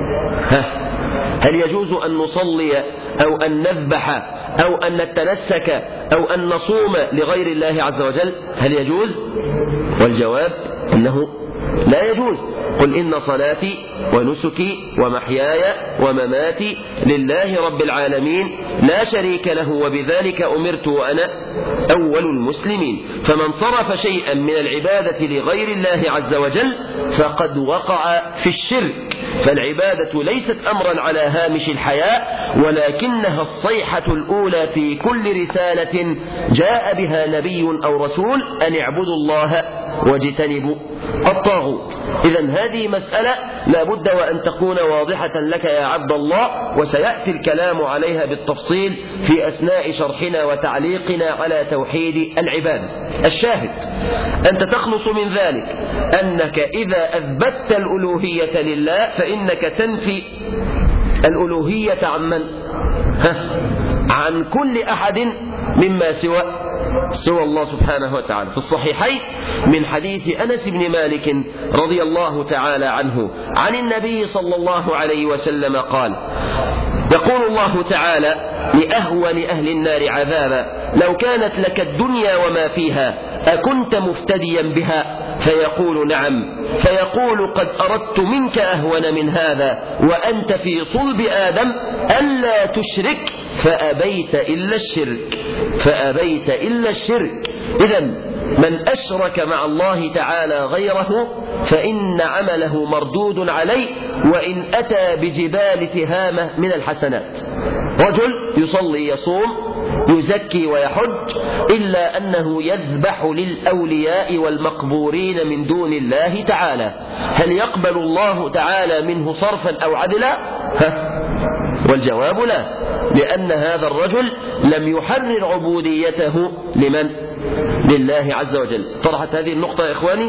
ها هل يجوز أن نصلي أو أن نذبح أو أن نتنسك أو أن نصوم لغير الله عز وجل هل يجوز والجواب أنه لا يجوز قل إن صلاتي ونسكي ومحياي ومماتي لله رب العالمين لا شريك له وبذلك أمرت وأنا أول المسلمين فمن صرف شيئا من العبادة لغير الله عز وجل فقد وقع في الشرك فالعبادة ليست أمرا على هامش الحياة ولكنها الصيحة الأولى في كل رسالة جاء بها نبي أو رسول أن اعبدوا الله واجتنبوا الطاغوت إذا هذه مسألة لا بد وأن تكون واضحة لك يا عبد الله وسيأتي الكلام عليها بالتفصيل في أثناء شرحنا وتعليقنا على توحيد العبادة الشاهد أنت تخلص من ذلك أنك إذا أثبتت الألوهية لله فإنك تنفي الألوهية عن من؟ ها؟ عن كل أحد مما سوى سوى الله سبحانه وتعالى في الصحيحين من حديث أنس بن مالك رضي الله تعالى عنه عن النبي صلى الله عليه وسلم قال يقول الله تعالى لأهون أهل النار عذابا لو كانت لك الدنيا وما فيها أكنت مفتديا بها فيقول نعم فيقول قد أردت منك أهون من هذا وأنت في صلب آدم ألا تشرك فأبيت إلا الشرك فأبيت إلا الشرك إذا من أشرك مع الله تعالى غيره فإن عمله مردود عليه وإن أتى بجبال تهامة من الحسنات رجل يصلي يصوم يزكي ويحج إلا أنه يذبح للأولياء والمقبورين من دون الله تعالى هل يقبل الله تعالى منه صرفا أو عدلا والجواب لا لأن هذا الرجل لم يحرر عبوديته لمن لله عز وجل طرحت هذه النقطة يا إخواني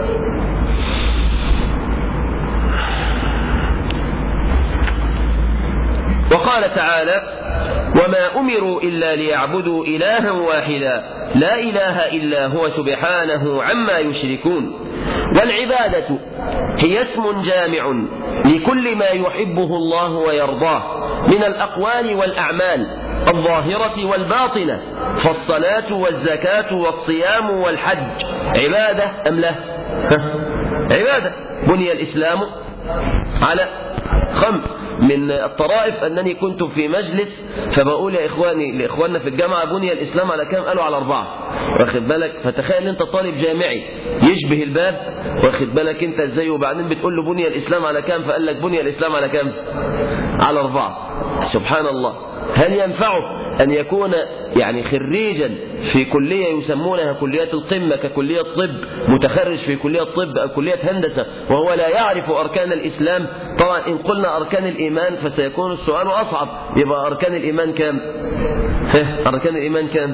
وقال تعالى وما أمروا إلا ليعبدوا إلها واحدا لا إله إلا هو سبحانه عما يشركون والعبادة هي اسم جامع لكل ما يحبه الله ويرضاه من الأقوال والأعمال الظاهرة والباطنة فالصلاة والزكاة والصيام والحج عبادة أم لا عبادة بني الإسلام على خمس من الطرائف أنني كنت في مجلس فبقول يا إخواني لإخواننا في الجامعة بني الإسلام على كام قالوا على أربعة واخد بالك فتخيل أنت طالب جامعي يشبه الباب واخد بالك أنت إزاي وبعدين بتقول له بني الإسلام على كام فقال لك بني الإسلام على كام على أربعة سبحان الله هل ينفعه أن يكون يعني خريجا في كلية يسمونها كليات القمة ككلية طب متخرج في كلية طب أو كلية هندسة وهو لا يعرف أركان الإسلام طبعا إن قلنا أركان الإيمان فسيكون السؤال أصعب يبقى أركان الإيمان كام أركان الإيمان كام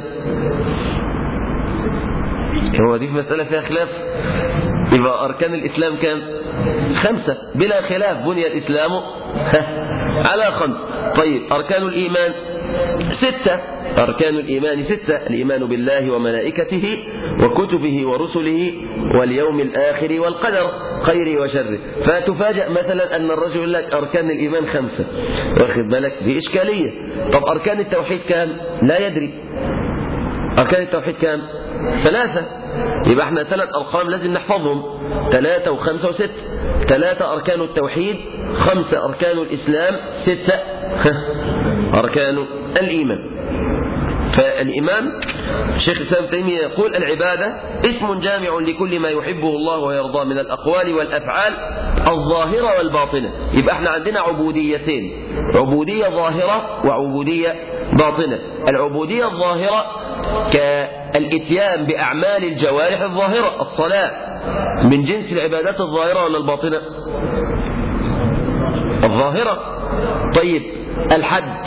هو دي في مسألة فيها خلاف يبقى أركان الإسلام كام خمسة بلا خلاف بني الإسلام على خمس طيب أركان الإيمان ستة أركان الإيمان ستة الإيمان بالله وملائكته وكتبه ورسله واليوم الآخر والقدر خيره وشره فتفاجأ مثلا أن الرجل يقول لك أركان الإيمان خمسة واخد بالك دي إشكالية طب أركان التوحيد كام لا يدري أركان التوحيد كام ثلاثة يبقى احنا ثلاث أرقام لازم نحفظهم ثلاثة وخمسة وستة ثلاثة أركان التوحيد خمسة أركان الإسلام ستة أركان الإيمان فالإمام شيخ الإسلام تيمية يقول العبادة اسم جامع لكل ما يحبه الله ويرضاه من الأقوال والأفعال الظاهرة والباطنة يبقى احنا عندنا عبوديتين عبودية ظاهرة وعبودية باطنة العبودية الظاهرة كالاتيان بأعمال الجوارح الظاهرة الصلاة من جنس العبادات الظاهرة ولا الباطنة الظاهرة طيب الحج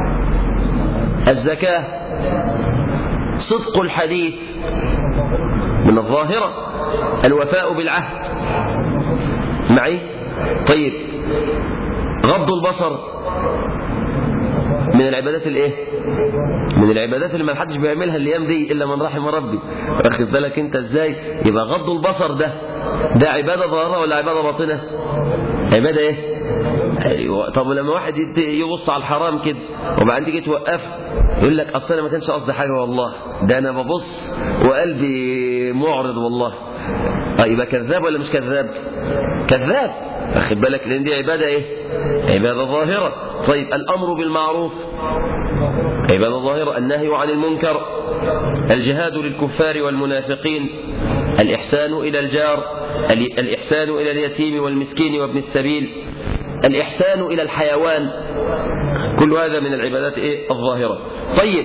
الزكاة صدق الحديث من الظاهرة الوفاء بالعهد معي طيب غض البصر من العبادات الايه من العبادات اللي ما حدش بيعملها الايام دي الا من رحم ربي واخد بالك انت ازاي يبقى غض البصر ده ده عباده ظاهره ولا عباده باطنه عباده ايه أيوة. طب لما واحد يبص على الحرام كده وبعدين تيجي توقف يقول لك اصل انا ما كانش قصدي حاجه والله ده انا ببص وقلبي معرض والله اه يبقى كذاب ولا مش كذاب كذاب واخد بالك لان دي عباده ايه عباده ظاهره طيب الامر بالمعروف عباده ظاهره النهي عن المنكر الجهاد للكفار والمنافقين الإحسان إلى الجار الإحسان إلى اليتيم والمسكين وابن السبيل الإحسان إلى الحيوان كل هذا من العبادات إيه؟ الظاهرة طيب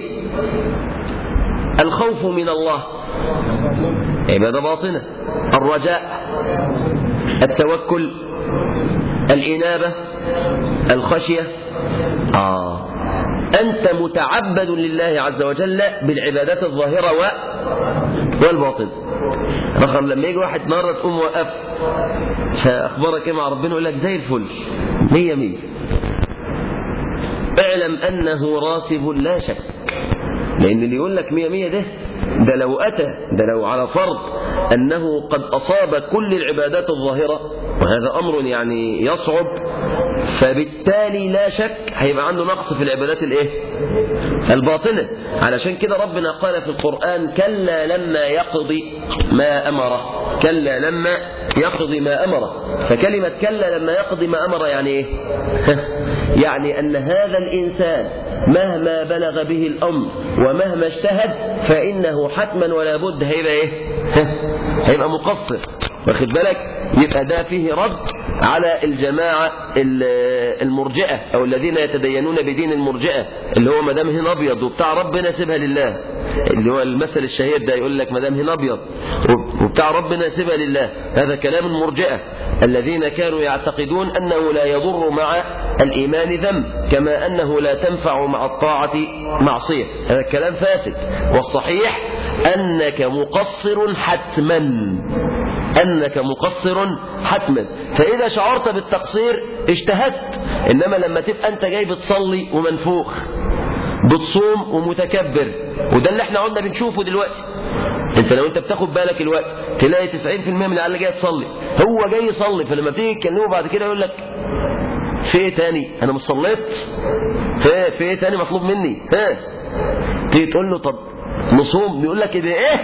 الخوف من الله عبادة باطنة الرجاء التوكل الإنابة الخشية آه أنت متعبد لله عز وجل بالعبادات الظاهرة و... والباطنة رغم لما يجي واحد مرة تقوم وقف فأخبارك إيه مع ربنا يقول لك زي الفل مية مية اعلم أنه راتب لا شك لأن اللي يقول لك مية مية ده ده لو أتى ده لو على فرض أنه قد أصاب كل العبادات الظاهرة وهذا أمر يعني يصعب فبالتالي لا شك هيبقى عنده نقص في العبادات الايه الباطنة علشان كده ربنا قال في القرآن كلا لما يقضي ما أمره كلا لما يقضي ما أمره فكلمة كلا لما يقضي ما أمره يعني ايه يعني أن هذا الإنسان مهما بلغ به الأمر ومهما اجتهد فإنه حتما ولا بد هيبقى ايه هيبقى مقصر واخد بالك يبقى ده فيه رد على الجماعة المرجئة أو الذين يتدينون بدين المرجئة اللي هو مدام هنا أبيض وبتاع ربنا سيبها لله اللي هو المثل الشهير ده يقول لك مدام هنا أبيض وبتاع ربنا سيبها لله هذا كلام المرجئة الذين كانوا يعتقدون أنه لا يضر مع الإيمان ذنب كما أنه لا تنفع مع الطاعة معصية هذا الكلام فاسد والصحيح أنك مقصر حتما أنك مقصر حتما فإذا شعرت بالتقصير اجتهدت إنما لما تبقى أنت جاي بتصلي ومنفوخ بتصوم ومتكبر وده اللي احنا قلنا بنشوفه دلوقتي انت لو انت بتاخد بالك الوقت تلاقي 90% من العيال جاي تصلي هو جاي يصلي فلما تيجي تكلمه بعد كده يقول لك في ايه تاني انا مش صليت في في ايه تاني مطلوب مني ها تيجي تقول له طب نصوم يقول لك ايه ايه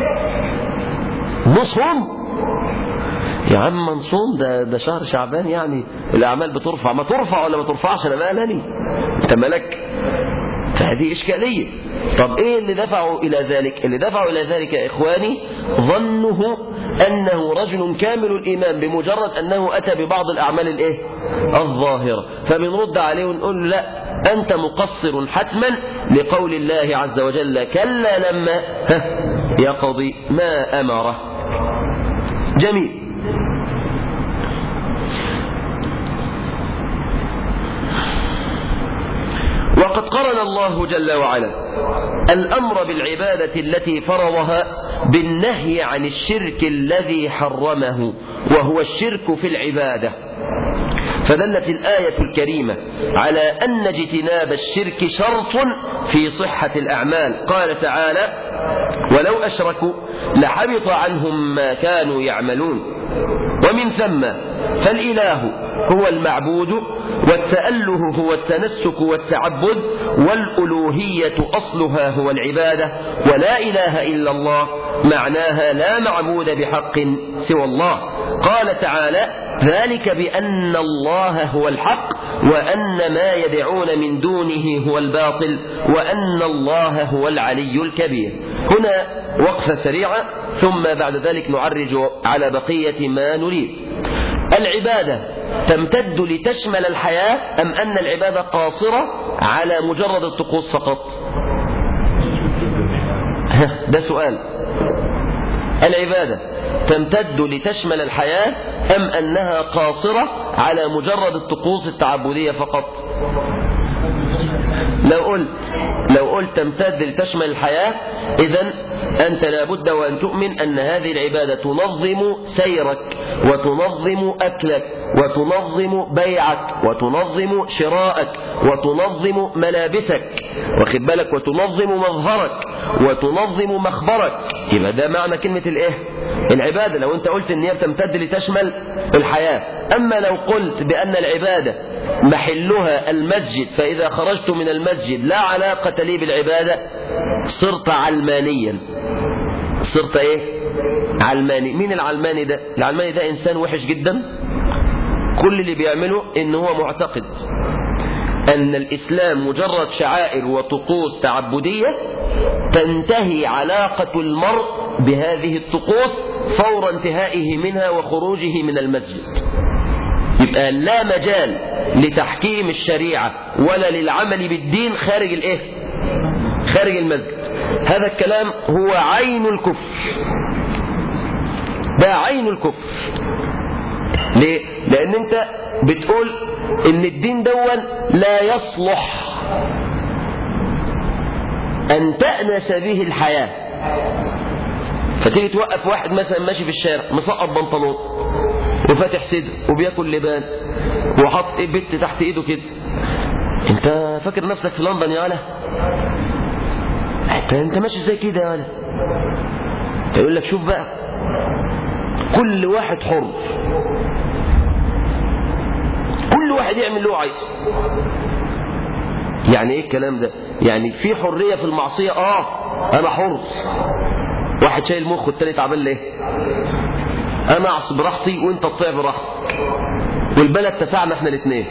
نصوم يا عم نصوم ده ده شهر شعبان يعني الاعمال بترفع ما ترفع ولا ما ترفعش انا مالني انت مالك فهذه اشكاليه طب ايه اللي دفعه الى ذلك اللي دفعه الى ذلك يا اخواني ظنه انه رجل كامل الايمان بمجرد انه اتى ببعض الاعمال الايه الظاهره فبنرد عليه ونقول لا انت مقصر حتما لقول الله عز وجل كلا لما يقضي ما امره جميل وقد قرن الله جل وعلا الأمر بالعبادة التي فرضها بالنهي عن الشرك الذي حرمه وهو الشرك في العبادة فدلت الآية الكريمة على أن اجتناب الشرك شرط في صحة الأعمال قال تعالى ولو أشركوا لحبط عنهم ما كانوا يعملون ومن ثم فالإله هو المعبود والتأله هو التنسك والتعبد والألوهية أصلها هو العبادة ولا إله إلا الله معناها لا معبود بحق سوى الله قال تعالى ذلك بأن الله هو الحق وأن ما يدعون من دونه هو الباطل وأن الله هو العلي الكبير هنا وقفة سريعة ثم بعد ذلك نعرج على بقية ما نريد العبادة تمتد لتشمل الحياة أم أن العبادة قاصرة على مجرد الطقوس فقط ده سؤال العبادة تمتد لتشمل الحياة أم أنها قاصرة على مجرد الطقوس التعبدية فقط لو قلت لو قلت تمتد لتشمل الحياة إذا أنت لابد وأن تؤمن أن هذه العبادة تنظم سيرك وتنظم أكلك وتنظم بيعك وتنظم شراءك وتنظم ملابسك واخد بالك وتنظم مظهرك وتنظم مخبرك يبقى ده معنى كلمة الايه العبادة لو انت قلت ان هي بتمتد لتشمل الحياة اما لو قلت بان العبادة محلها المسجد فاذا خرجت من المسجد لا علاقة لي بالعبادة صرت علمانيا صرت ايه علماني مين العلماني ده العلماني ده انسان وحش جدا كل اللي بيعمله ان هو معتقد أن الإسلام مجرد شعائر وطقوس تعبدية تنتهي علاقة المرء بهذه الطقوس فور انتهائه منها وخروجه من المسجد يبقى لا مجال لتحكيم الشريعة ولا للعمل بالدين خارج الايه خارج المسجد هذا الكلام هو عين الكفر ده عين الكفر ليه لان انت بتقول ان الدين دون لا يصلح ان تأنس به الحياة فتيجي توقف واحد مثلا ماشي في الشارع مسقط بنطلون وفاتح صدر وبياكل لبان وحاطط ايه بت تحت ايده كده انت فاكر نفسك في لندن يا ولا انت انت ماشي زي كده يا ولا يقول لك شوف بقى كل واحد حر كل واحد يعمل اللي هو عايزه يعني ايه الكلام ده يعني في حريه في المعصيه اه انا حر واحد شايل مخه التاني تعبان ليه انا اعصي براحتي وانت تطيع براحتك والبلد تسعنا احنا الاثنين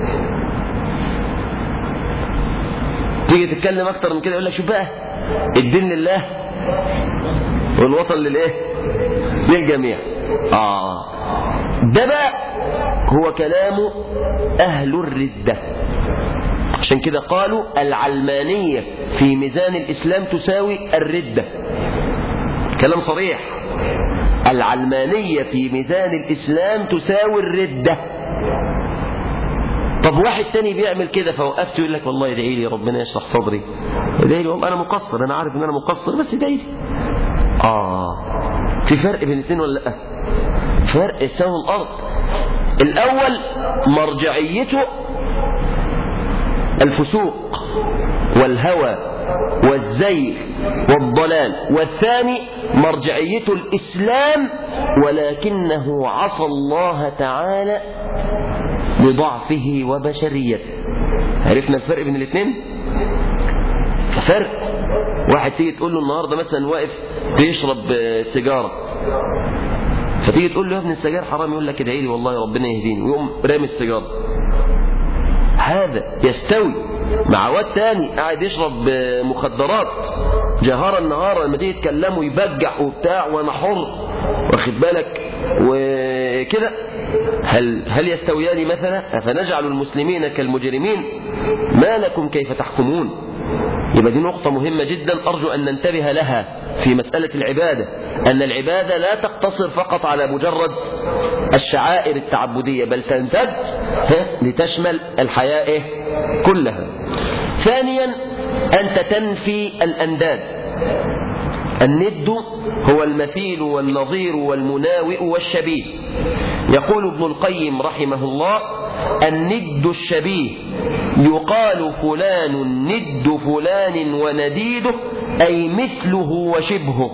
تيجي تتكلم اكتر من كده يقول لك شوف بقى الدين لله والوطن للايه للجميع اه ده بقى هو كلام أهل الردة عشان كده قالوا العلمانية في ميزان الإسلام تساوي الردة كلام صريح العلمانية في ميزان الإسلام تساوي الردة طب واحد تاني بيعمل كده فوقفت يقول لك والله ادعي لي ربنا يشرح صدري ادعي لي والله انا مقصر انا عارف ان انا مقصر بس ادعي لي اه في فرق بين الاثنين ولا لا فرق السماء والارض الأول مرجعيته الفسوق والهوى والزيغ والضلال والثاني مرجعيته الإسلام ولكنه عصى الله تعالى لضعفه وبشريته عرفنا الفرق بين الاثنين فرق واحد تيجي تقول له النهارده مثلا واقف بيشرب سيجاره فتيجي تقول له يا ابن السجاير حرام يقول لك ادعي لي والله ربنا يهديني ويقوم رامي السيجاره هذا يستوي مع واد تاني قاعد يشرب مخدرات جهارا نهارا لما تيجي تكلمه يبجع وبتاع وانا حر واخد بالك وكده هل هل يستويان مثلا افنجعل المسلمين كالمجرمين ما لكم كيف تحكمون يبقى دي نقطة مهمة جدا أرجو أن ننتبه لها في مسألة العبادة أن العبادة لا تقتصر فقط على مجرد الشعائر التعبدية بل تمتد لتشمل الحياة إيه؟ كلها ثانيا أنت تنفي الأنداد الند هو المثيل والنظير والمناوئ والشبيه يقول ابن القيم رحمه الله الند الشبيه يقال فلان ند فلان ونديده أي مثله وشبهه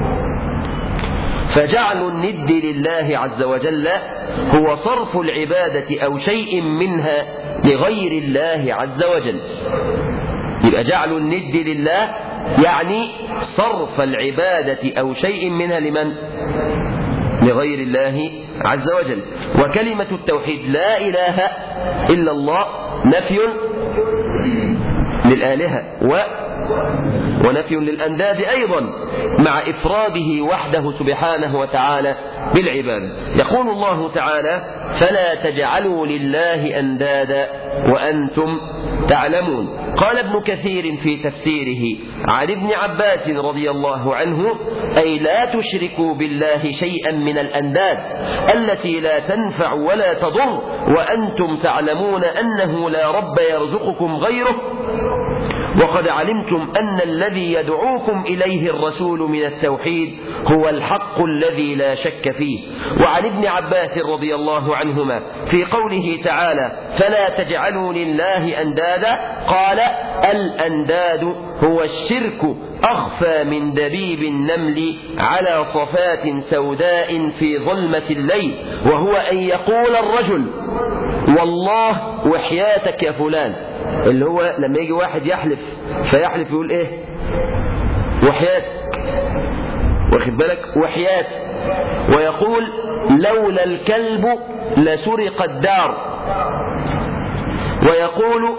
فجعل الند لله عز وجل هو صرف العبادة أو شيء منها لغير الله عز وجل يبقى جعل الند لله يعني صرف العبادة أو شيء منها لمن؟ لغير الله عز وجل وكلمة التوحيد لا إله إلا الله نفي للآلهة و ونفي للأنداد أيضا مع إفراده وحده سبحانه وتعالى بالعبادة يقول الله تعالى فلا تجعلوا لله أندادا وأنتم تعلمون قال ابن كثير في تفسيره عن ابن عباس رضي الله عنه أي لا تشركوا بالله شيئا من الأنداد التي لا تنفع ولا تضر وأنتم تعلمون أنه لا رب يرزقكم غيره وقد علمتم أن الذي يدعوكم إليه الرسول من التوحيد هو الحق الذي لا شك فيه وعن ابن عباس رضي الله عنهما في قوله تعالى فلا تجعلوا لله أندادا قال الأنداد هو الشرك أخفى من دبيب النمل على صفات سوداء في ظلمة الليل وهو أن يقول الرجل والله وحياتك يا فلان اللي هو لما يجي واحد يحلف فيحلف يقول ايه وحياتك واخد بالك وحياتك ويقول لولا الكلب لسرق الدار ويقول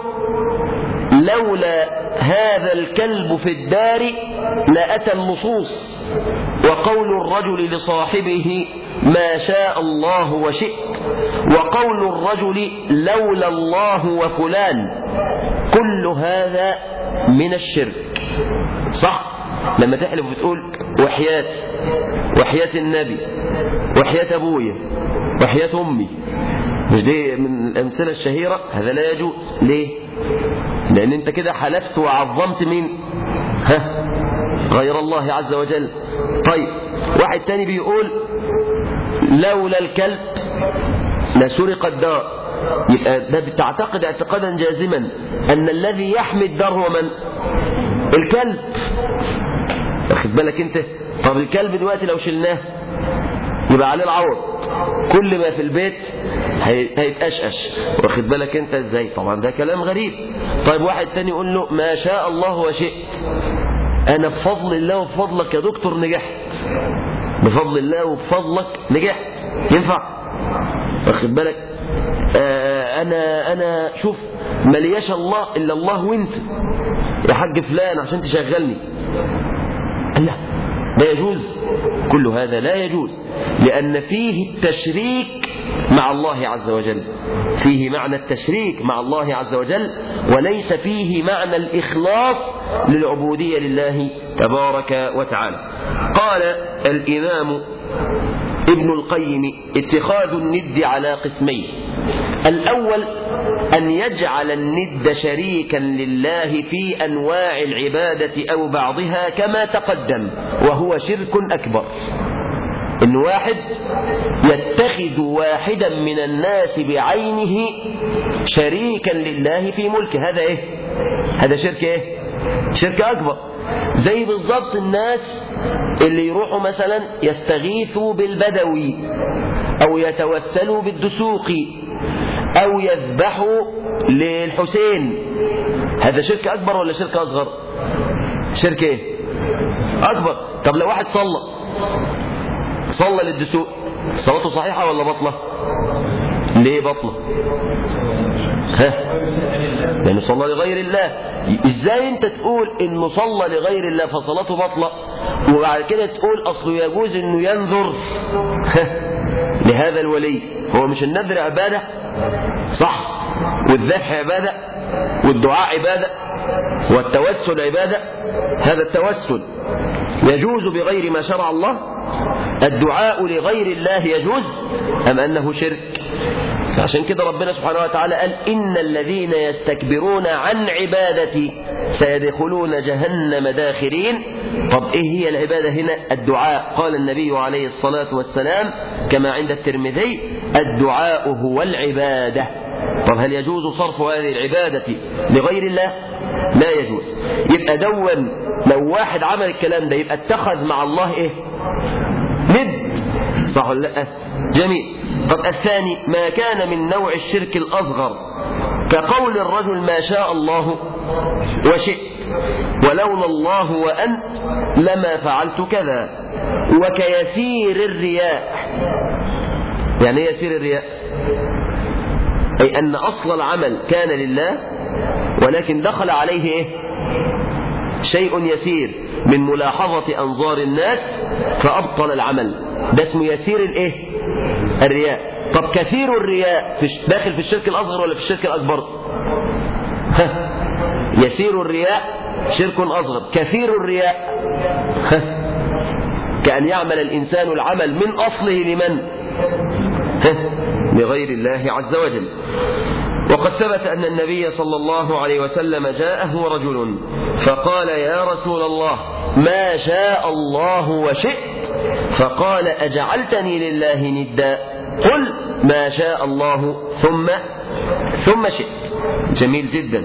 لولا هذا الكلب في الدار لأتى اللصوص وقول الرجل لصاحبه ما شاء الله وشئت وقول الرجل لولا الله وفلان كل هذا من الشرك صح لما تحلف وتقول وحياة وحياة النبي وحياة أبويا وحياة أمي مش دي من الأمثلة الشهيرة هذا لا يجوز ليه لأن أنت كده حلفت وعظمت مين ها غير الله عز وجل طيب واحد تاني بيقول لولا الكلب لسرق الدار يبقى ده بتعتقد اعتقادا جازما أن الذي يحمي الدار هو من الكلب واخد بالك انت طب الكلب دلوقتي لو شلناه يبقى عليه العوض كل ما في البيت هيتقشقش واخد بالك انت ازاي طبعا ده كلام غريب طيب واحد تاني يقول له ما شاء الله وشئت انا بفضل الله وبفضلك يا دكتور نجحت بفضل الله وبفضلك نجحت ينفع واخد بالك آه انا انا شوف ملياش الله الا الله وانت يا حاج فلان عشان تشغلني لا لا يجوز كل هذا لا يجوز لأن فيه التشريك مع الله عز وجل فيه معنى التشريك مع الله عز وجل وليس فيه معنى الإخلاص للعبودية لله تبارك وتعالى قال الإمام ابن القيم اتخاذ الند على قسمين الأول أن يجعل الند شريكا لله في أنواع العبادة أو بعضها كما تقدم وهو شرك أكبر إن واحد يتخذ واحدا من الناس بعينه شريكا لله في ملكه هذا إيه؟ هذا شرك إيه؟ شرك أكبر زي بالضبط الناس اللي يروحوا مثلا يستغيثوا بالبدوي أو يتوسلوا بالدسوقي أو يذبحوا للحسين هذا شرك أكبر ولا شرك أصغر شرك إيه أكبر طب لو واحد صلى صلى للدسوق صلاته صحيحة ولا بطلة ليه بطلة ها لأنه صلى لغير الله ازاي انت تقول انه صلى لغير الله فصلاته بطلة وبعد كده تقول اصله يجوز انه ينذر لهذا الولي هو مش النذر عبادة صح والذبح عبادة والدعاء عبادة والتوسل عبادة هذا التوسل يجوز بغير ما شرع الله الدعاء لغير الله يجوز أم أنه شرك عشان كده ربنا سبحانه وتعالى قال إن الذين يستكبرون عن عبادتي سيدخلون جهنم داخرين طب إيه هي العبادة هنا الدعاء قال النبي عليه الصلاة والسلام كما عند الترمذي الدعاء هو العبادة طب هل يجوز صرف هذه العبادة لغير الله لا يجوز يبقى دون لو واحد عمل الكلام ده يبقى اتخذ مع الله ايه ند صح ولا لا جميل طب الثاني ما كان من نوع الشرك الأصغر كقول الرجل ما شاء الله وشئت ولولا الله وأنت لما فعلت كذا وكيسير الرياء يعني ايه يسير الرياء أي أن أصل العمل كان لله ولكن دخل عليه إيه؟ شيء يسير من ملاحظة أنظار الناس فأبطل العمل ده اسمه يسير الإيه؟ الرياء طب كثير الرياء في داخل في الشرك الأصغر ولا في الشرك الأكبر ها يسير الرياء شرك أصغر كثير الرياء ها كأن يعمل الإنسان العمل من أصله لمن ها لغير الله عز وجل وقد ثبت أن النبي صلى الله عليه وسلم جاءه رجل فقال يا رسول الله ما شاء الله وشئت فقال أجعلتني لله ندا قل ما شاء الله ثم ثم شئت جميل جدا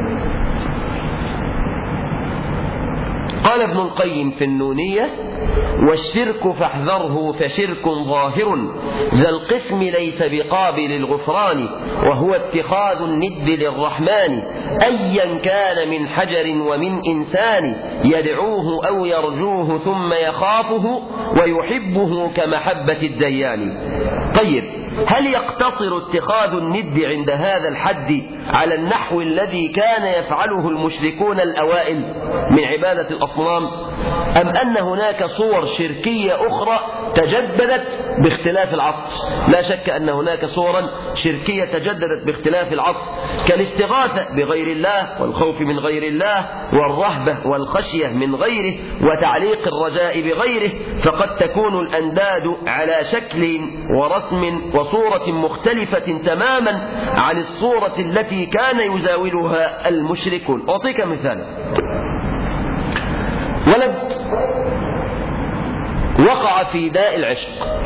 قال ابن القيم في النونية والشرك فاحذره فشرك ظاهر ذا القسم ليس بقابل الغفران وهو اتخاذ الند للرحمن أيا كان من حجر ومن إنسان يدعوه أو يرجوه ثم يخافه ويحبه كمحبة الديان طيب هل يقتصر اتخاذ الند عند هذا الحد على النحو الذي كان يفعله المشركون الأوائل من عبادة الأصنام أم أن هناك صور شركية أخرى تجددت باختلاف العصر لا شك أن هناك صورا شركية تجددت باختلاف العصر كالاستغاثة بغير الله والخوف من غير الله والرهبة والخشية من غيره وتعليق الرجاء بغيره فقد تكون الأنداد على شكل ورسم وصورة مختلفة تماما عن الصورة التي كان يزاولها المشركون أعطيك مثال ولد وقع في داء العشق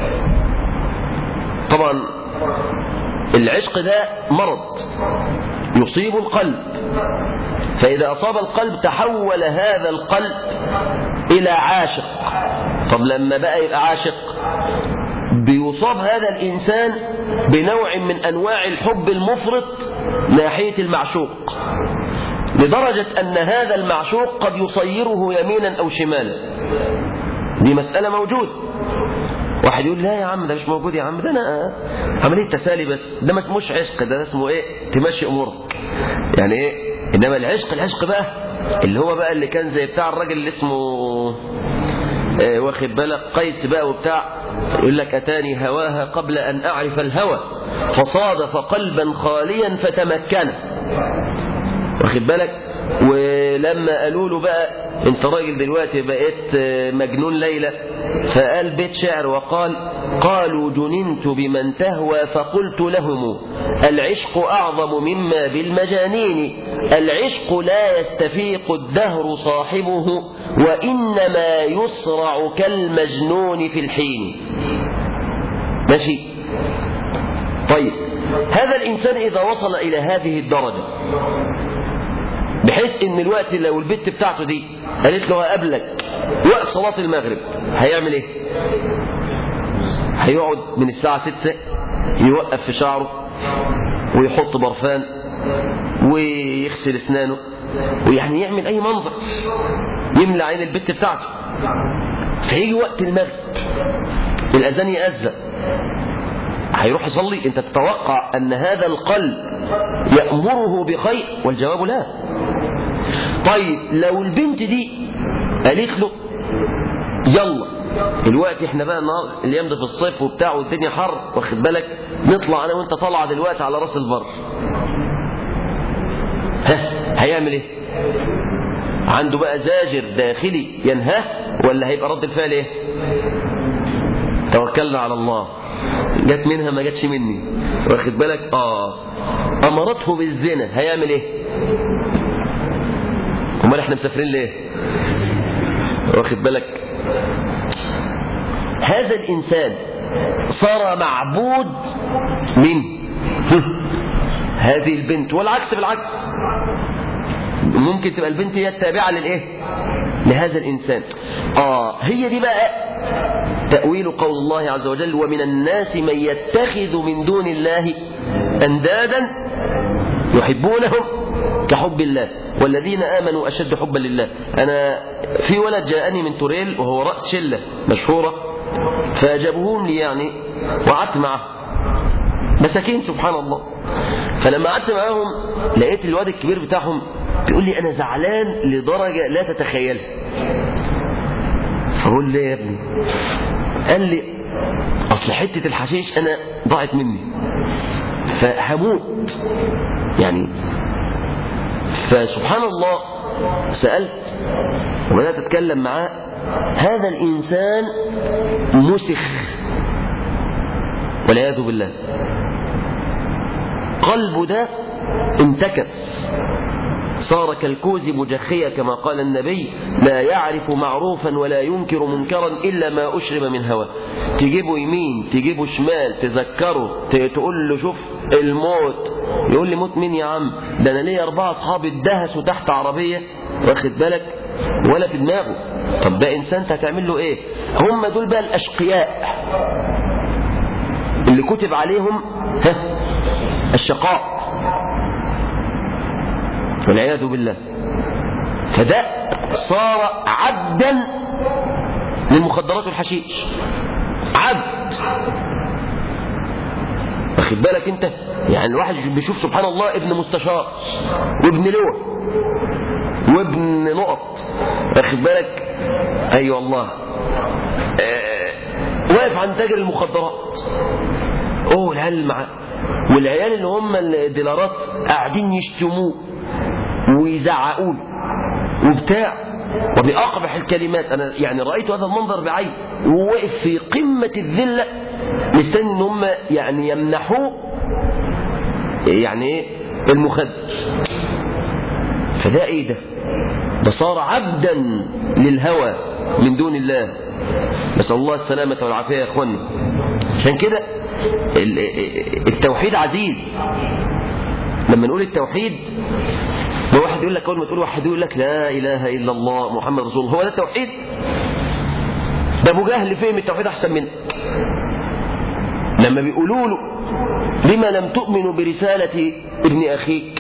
طبعا العشق ده مرض يصيب القلب فإذا أصاب القلب تحول هذا القلب إلى عاشق طب لما بقى يبقى عاشق بيصاب هذا الإنسان بنوع من أنواع الحب المفرط ناحية المعشوق لدرجة أن هذا المعشوق قد يصيره يمينا أو شمالا دي مسألة موجودة واحد يقول لا يا عم ده مش موجود يا عم ده انا عمليه تسالي بس ده ما اسموش عشق ده اسمه ايه تمشي امورك يعني ايه انما العشق العشق بقى اللي هو بقى اللي كان زي بتاع الراجل اللي اسمه آه واخد بالك قيس بقى وبتاع يقول لك اتاني هواها قبل ان اعرف الهوى فصادف قلبا خاليا فتمكن واخد بالك ولما قالوا له بقى انت راجل دلوقتي بقيت مجنون ليلى فقال بيت شعر وقال قالوا جننت بمن تهوى فقلت لهم العشق أعظم مما بالمجانين العشق لا يستفيق الدهر صاحبه وإنما يصرع كالمجنون في الحين ماشي طيب هذا الإنسان إذا وصل إلى هذه الدرجة بحيث ان الوقت لو البت بتاعته دي قالت له هقابلك وقت صلاة المغرب هيعمل ايه هيقعد من الساعة ستة يوقف في شعره ويحط برفان ويغسل اسنانه ويعني يعمل اي منظر يملى عين البت بتاعته فيجي وقت المغرب الاذان يأذن هيروح يصلي انت تتوقع ان هذا القلب يأمره بخير والجواب لا طيب لو البنت دي قالت له يلا الوقت احنا بقى النهار الايام ده في الصيف وبتاع والدنيا حر واخد بالك نطلع انا وانت طالعه دلوقتي على راس البر ها هيعمل ايه عنده بقى زاجر داخلي ينهاه ولا هيبقى رد الفعل ايه توكلنا على الله جت منها ما جاتش مني واخد بالك اه امرته بالزنا هيعمل ايه امال احنا مسافرين ليه واخد بالك هذا الانسان صار معبود من هذه البنت والعكس بالعكس ممكن تبقى البنت هي التابعة للإيه لهذا الإنسان آه هي دي بقى تأويل قول الله عز وجل ومن الناس من يتخذ من دون الله أندادا يحبونهم كحب الله والذين آمنوا أشد حبا لله أنا في ولد جاءني من توريل وهو رأس شلة مشهورة فأجابوهم لي يعني وقعدت معه مساكين سبحان الله فلما قعدت معاهم لقيت الواد الكبير بتاعهم بيقول لي أنا زعلان لدرجة لا تتخيلها فقول لي يا ابني قال لي أصل حتة الحشيش أنا ضاعت مني فهموت يعني فسبحان الله سألت وبدأت أتكلم معاه هذا الإنسان مسخ والعياذ بالله قلبه ده انتكس صار كالكوز مجخية كما قال النبي لا يعرف معروفا ولا ينكر منكرا إلا ما أشرب من هواه تجيبه يمين تجيبه شمال تذكره تقول له شوف الموت يقول لي موت مين يا عم ده أنا ليا أربعة أصحابي اتدهسوا تحت عربية واخد بالك ولا في دماغه طب ده إنسان هتعمل له إيه هم دول بقى الأشقياء اللي كتب عليهم ها الشقاء والعياذ بالله فده صار عبدا للمخدرات والحشيش عبد واخد بالك انت يعني الواحد بيشوف سبحان الله ابن مستشار وابن لوح وابن نقط واخد بالك اي أيوة والله آه واقف عند تاجر المخدرات اوه العيال معاه والعيال اللي هم الديلارات قاعدين يشتموه ويزعقوا له وبتاع وبأقبح الكلمات أنا يعني رأيت هذا المنظر بعين وهو واقف في قمة الذلة مستني إن هم يعني يمنحوه يعني ايه المخدر فده ايه ده ده صار عبدا للهوى من دون الله نسأل الله السلامة والعافية يا اخواني عشان كده التوحيد عزيز لما نقول التوحيد ما واحد يقول لك اول ما تقول واحد يقول لك لا اله الا الله محمد رسول الله هو ده التوحيد ده ابو جهل فهم التوحيد احسن منك لما بيقولوا له لما لم تؤمنوا برسالة ابن أخيك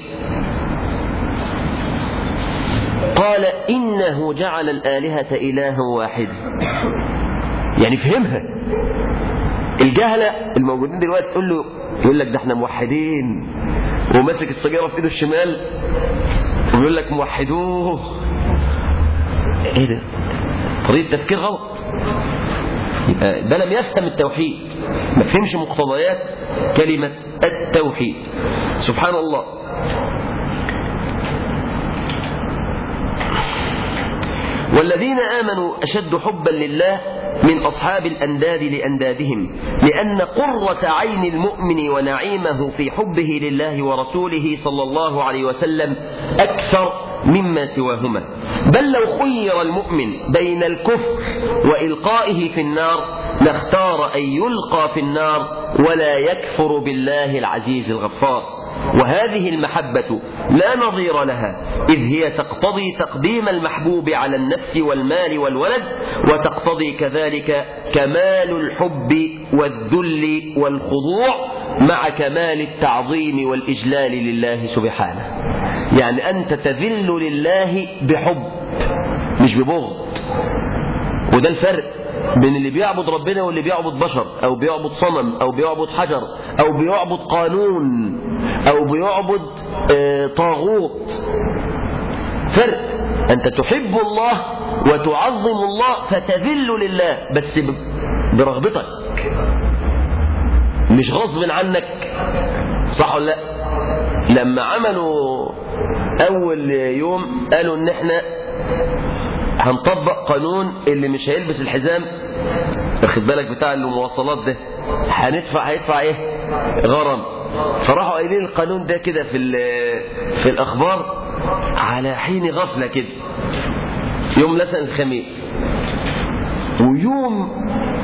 قال إنه جعل الآلهة إلها واحدا يعني فهمها الجهلة الموجودين دلوقتي تقول له يقول لك ده احنا موحدين وماسك السجارة في ايده الشمال ويقول لك موحدوه ايه ده طريقة تفكير غلط ده لم يفهم التوحيد ما فهمش مقتضيات كلمة التوحيد سبحان الله والذين آمنوا أشد حبا لله من أصحاب الأنداد لأندادهم لأن قرة عين المؤمن ونعيمه في حبه لله ورسوله صلى الله عليه وسلم أكثر مما سواهما بل لو خير المؤمن بين الكفر وإلقائه في النار لاختار أن يلقى في النار ولا يكفر بالله العزيز الغفار وهذه المحبة لا نظير لها إذ هي تقتضي تقديم المحبوب على النفس والمال والولد وتقتضي كذلك كمال الحب والذل والخضوع مع كمال التعظيم والإجلال لله سبحانه يعني أنت تذل لله بحب مش ببغض وده الفرق بين اللي بيعبد ربنا واللي بيعبد بشر او بيعبد صنم او بيعبد حجر او بيعبد قانون او بيعبد آه طاغوت فرق انت تحب الله وتعظم الله فتذل لله بس برغبتك مش غصب عنك صح ولا لا لما عملوا اول يوم قالوا ان احنا هنطبق قانون اللي مش هيلبس الحزام واخد بالك بتاع المواصلات ده هندفع هيدفع ايه غرم فراحوا قايلين القانون ده كده في في الاخبار على حين غفله كده يوم مثلا الخميس ويوم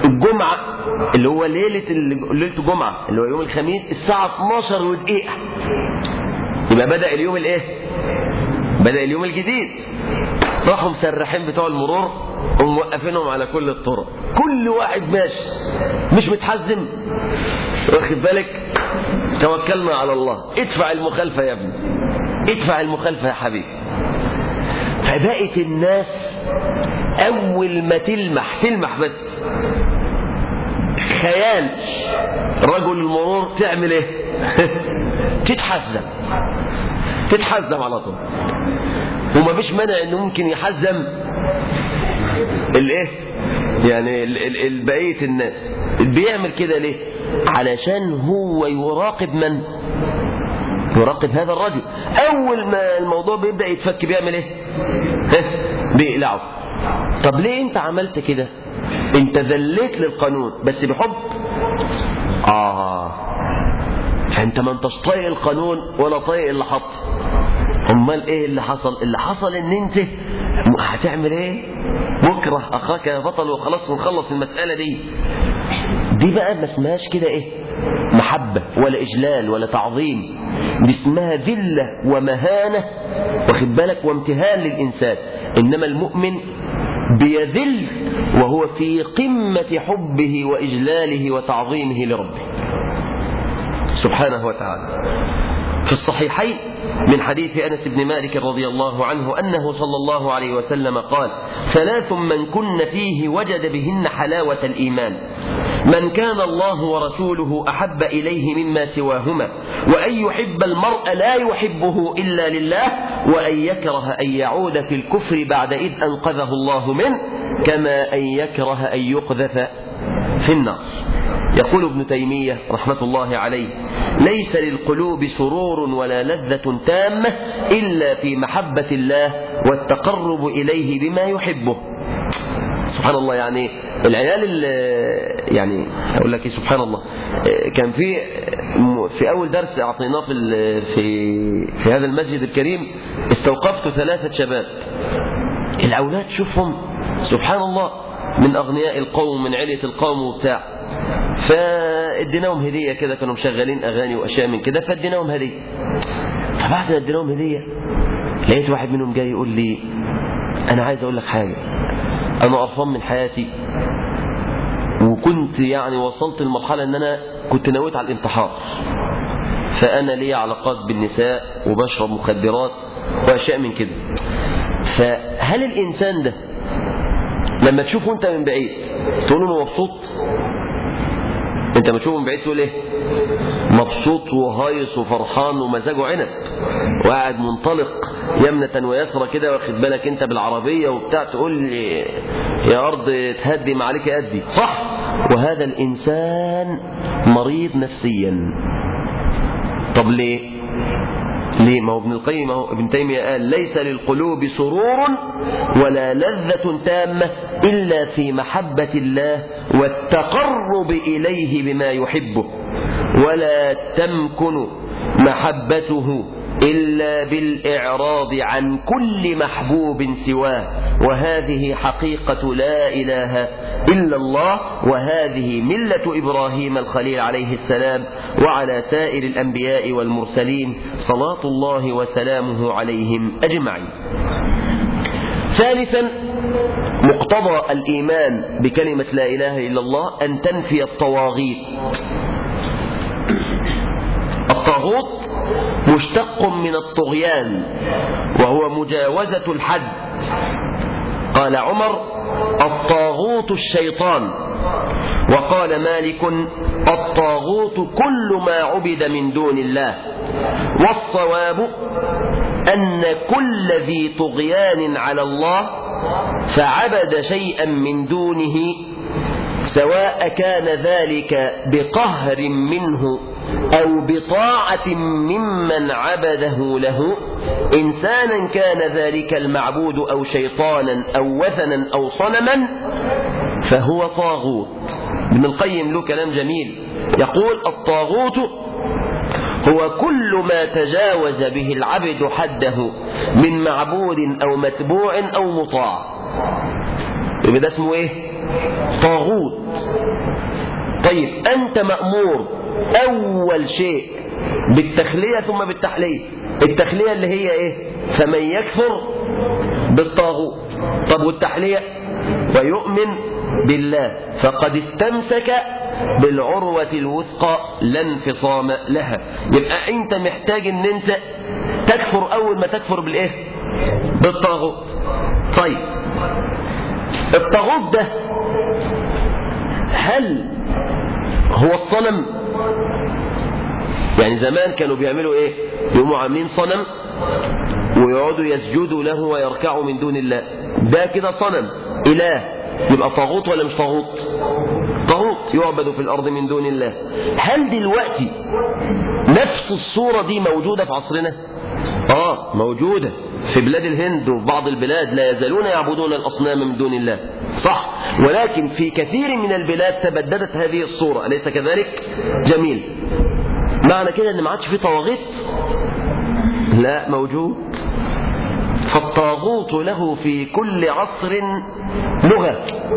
الجمعه اللي هو ليله ليله الجمعه اللي هو يوم الخميس الساعه 12 ودقيقه يبقى بدأ اليوم الايه بدأ اليوم الجديد راحوا مسرحين بتوع المرور وموقفينهم على كل الطرق كل واحد ماشي مش متحزم واخد بالك توكلنا على الله ادفع المخالفة يا ابني ادفع المخالفة يا حبيبي فبقت الناس أول ما تلمح تلمح بس خيال رجل المرور تعمل ايه تتحزم تتحزم على طول وما فيش مانع انه ممكن يحزم الايه يعني ال- ال- بقيه الناس بيعمل كده ليه علشان هو يراقب من يراقب هذا الرجل اول ما الموضوع بيبدا يتفك بيعمل ايه ها؟ بيقلعه طب ليه انت عملت كده انت ذليت للقانون بس بحب اه فانت ما انتش طايق القانون ولا طايق اللي حط امال ايه اللي حصل اللي حصل ان انت هتعمل ايه بكره اخاك يا بطل وخلاص ونخلص المساله دي دي بقى ما اسمهاش كده ايه محبة ولا إجلال ولا تعظيم دي اسمها ذلة ومهانة واخد بالك وامتهان للإنسان إنما المؤمن بيذل وهو في قمة حبه وإجلاله وتعظيمه لربه سبحانه وتعالى في الصحيحين من حديث أنس بن مالك رضي الله عنه أنه صلى الله عليه وسلم قال ثلاث من كن فيه وجد بهن حلاوة الإيمان من كان الله ورسوله أحب إليه مما سواهما وأن يحب المرء لا يحبه إلا لله وأن يكره أن يعود في الكفر بعد إذ أنقذه الله منه كما أن يكره أن يقذف في النار يقول ابن تيمية رحمة الله عليه ليس للقلوب سرور ولا لذة تامة إلا في محبة الله والتقرب إليه بما يحبه سبحان الله يعني العيال اللي يعني اقول لك ايه سبحان الله كان في في اول درس اعطيناه في في في هذا المسجد الكريم استوقفت ثلاثه شباب الاولاد شوفهم سبحان الله من اغنياء القوم من عليه القوم وبتاع فاديناهم هديه كده كانوا مشغلين اغاني واشياء من كده فاديناهم هديه فبعد ما اديناهم هديه لقيت واحد منهم جاي يقول لي انا عايز اقول لك حاجه انا قرفان من حياتي وكنت يعني وصلت لمرحله ان انا كنت نويت على الانتحار فانا لي علاقات بالنساء وبشرب مخدرات واشياء من كده فهل الانسان ده لما تشوفه انت من بعيد تقول له مبسوط انت ما تشوفه من بعيد تقول ايه مبسوط وهايص وفرحان ومزاجه عنب وقاعد منطلق يمنة ويسرى كده واخد بالك انت بالعربية وبتاع تقول لي يا ارض تهدم عليك ادي صح وهذا الانسان مريض نفسيا طب ليه ليه ما هو ابن القيم هو ابن تيمية قال ليس للقلوب سرور ولا لذة تامة إلا في محبة الله والتقرب إليه بما يحبه ولا تمكن محبته إلا بالإعراض عن كل محبوب سواه وهذه حقيقة لا إله إلا الله وهذه ملة إبراهيم الخليل عليه السلام وعلى سائر الأنبياء والمرسلين صلاة الله وسلامه عليهم أجمعين ثالثا مقتضى الإيمان بكلمة لا إله إلا الله أن تنفي الطواغيت الطاغوت مشتق من الطغيان وهو مجاوزة الحد قال عمر الطاغوت الشيطان وقال مالك الطاغوت كل ما عبد من دون الله والصواب أن كل ذي طغيان على الله فعبد شيئا من دونه سواء كان ذلك بقهر منه أو بطاعة ممن عبده له إنسانا كان ذلك المعبود أو شيطانا أو وثنا أو صنما فهو طاغوت ابن القيم له كلام جميل يقول الطاغوت هو كل ما تجاوز به العبد حده من معبود أو متبوع أو مطاع يبقى ده اسمه ايه طاغوت طيب أنت مأمور أول شيء بالتخلية ثم بالتحلية التخلية اللي هي ايه فمن يكفر بالطاغوت طب والتحلية ويؤمن بالله فقد استمسك بالعروة الوثقى لا انفصام لها يبقى انت محتاج ان انت تكفر اول ما تكفر بالايه بالطاغوت طيب الطاغوت ده هل هو الصنم يعني زمان كانوا بيعملوا ايه يقوموا عاملين صنم ويقعدوا يسجدوا له ويركعوا من دون الله ده كده صنم اله يبقى طاغوت ولا مش طاغوت طاغوت يعبد في الارض من دون الله هل دلوقتي نفس الصورة دي موجودة في عصرنا اه موجودة في بلاد الهند وفي بعض البلاد لا يزالون يعبدون الأصنام من دون الله صح ولكن في كثير من البلاد تبددت هذه الصورة أليس كذلك جميل معنى كده ان ما عادش في طواغيت لا موجود فالطاغوت له في كل عصر لغة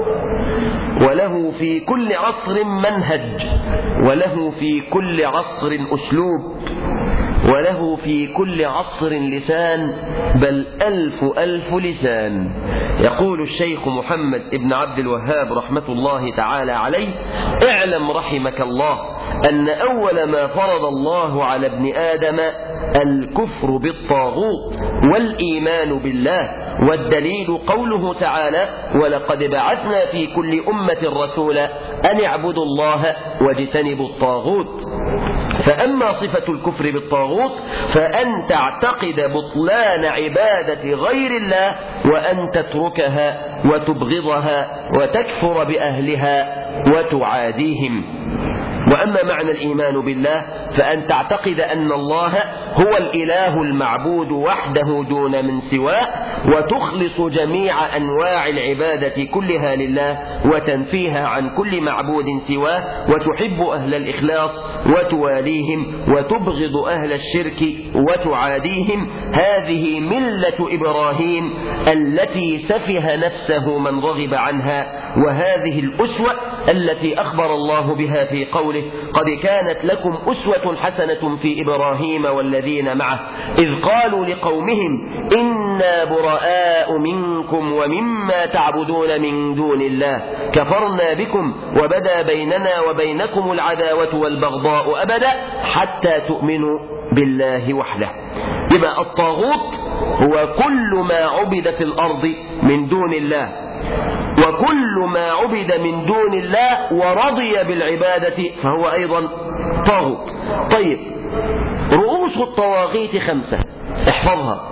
وله في كل عصر منهج وله في كل عصر أسلوب وله في كل عصر لسان بل ألف ألف لسان يقول الشيخ محمد ابن عبد الوهاب رحمة الله تعالى عليه اعلم رحمك الله أن أول ما فرض الله على ابن آدم الكفر بالطاغوت والإيمان بالله والدليل قوله تعالى ولقد بعثنا في كل أمة رسولا أن اعبدوا الله واجتنبوا الطاغوت فأما صفة الكفر بالطاغوت فأن تعتقد بطلان عبادة غير الله وأن تتركها وتبغضها وتكفر بأهلها وتعاديهم وأما معنى الإيمان بالله فأن تعتقد أن الله هو الإله المعبود وحده دون من سواه وتخلص جميع أنواع العبادة كلها لله وتنفيها عن كل معبود سواه وتحب أهل الإخلاص وتواليهم وتبغض أهل الشرك وتعاديهم هذه ملة إبراهيم التي سفه نفسه من رغب عنها وهذه الأسوة التي أخبر الله بها في قوله قد كانت لكم أسوة حسنة في إبراهيم والذين معه إذ قالوا لقومهم إنا براء منكم ومما تعبدون من دون الله كفرنا بكم وبدا بيننا وبينكم العداوة والبغضاء أبدا حتى تؤمنوا بالله وحده يبقى الطاغوت هو كل ما عبد في الأرض من دون الله وكل ما عبد من دون الله ورضي بالعبادة فهو أيضا طاغوت طيب رؤوس الطواغيت خمسة احفظها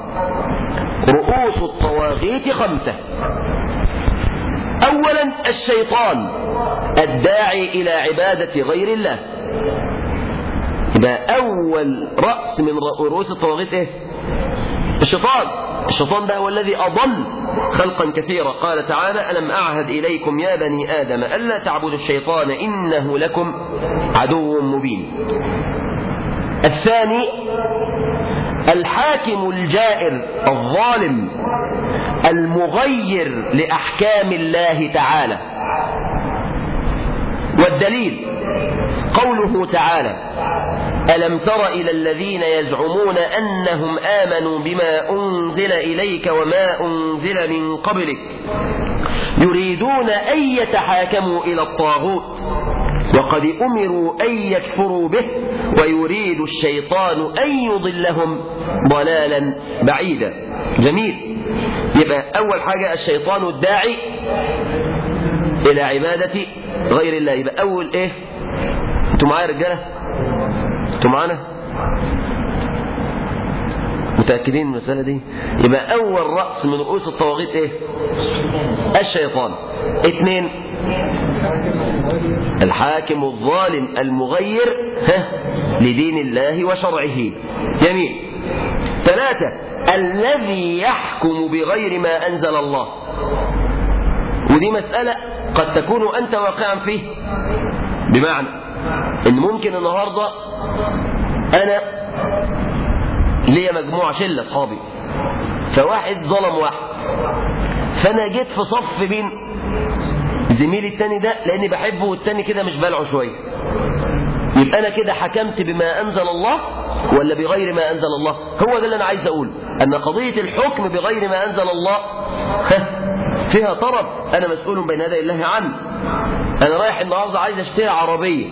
رؤوس الطواغيت خمسة أولا الشيطان الداعي إلى عبادة غير الله يبقى أول رأس من رؤوس الطواغيت إيه؟ الشيطان الشيطان ده هو الذي أضل خلقا كثيرا قال تعالى ألم أعهد إليكم يا بني آدم ألا تعبدوا الشيطان إنه لكم عدو مبين الثاني الحاكم الجائر الظالم المغير لأحكام الله تعالى والدليل قوله تعالى ألم تر إلى الذين يزعمون أنهم آمنوا بما أنزل إليك وما أنزل من قبلك يريدون أن يتحاكموا إلى الطاغوت وقد أمروا أن يكفروا به ويريد الشيطان أن يضلهم ضلالا بعيدا جميل يبقى أول حاجة الشيطان الداعي إلى عبادة غير الله يبقى أول إيه أنتوا معايا رجالة أنتوا معانا متأكدين من المسألة دي يبقى أول رأس من رؤوس الطواغيت إيه الشيطان اثنين الحاكم الظالم المغير ها لدين الله وشرعه جميل ثلاثة الذي يحكم بغير ما أنزل الله ودي مسألة قد تكون أنت واقعا فيه بمعنى إن ممكن النهاردة أنا ليا مجموعة شلة أصحابي فواحد ظلم واحد فأنا جيت في صف بين زميلي التاني ده لأني بحبه والتاني كده مش بلعه شوية يبقى أنا كده حكمت بما أنزل الله ولا بغير ما أنزل الله هو ده اللي أنا عايز أقول أن قضية الحكم بغير ما أنزل الله فيها طرف أنا مسؤول بين يدي الله عنه أنا رايح النهاردة عايز أشتري عربية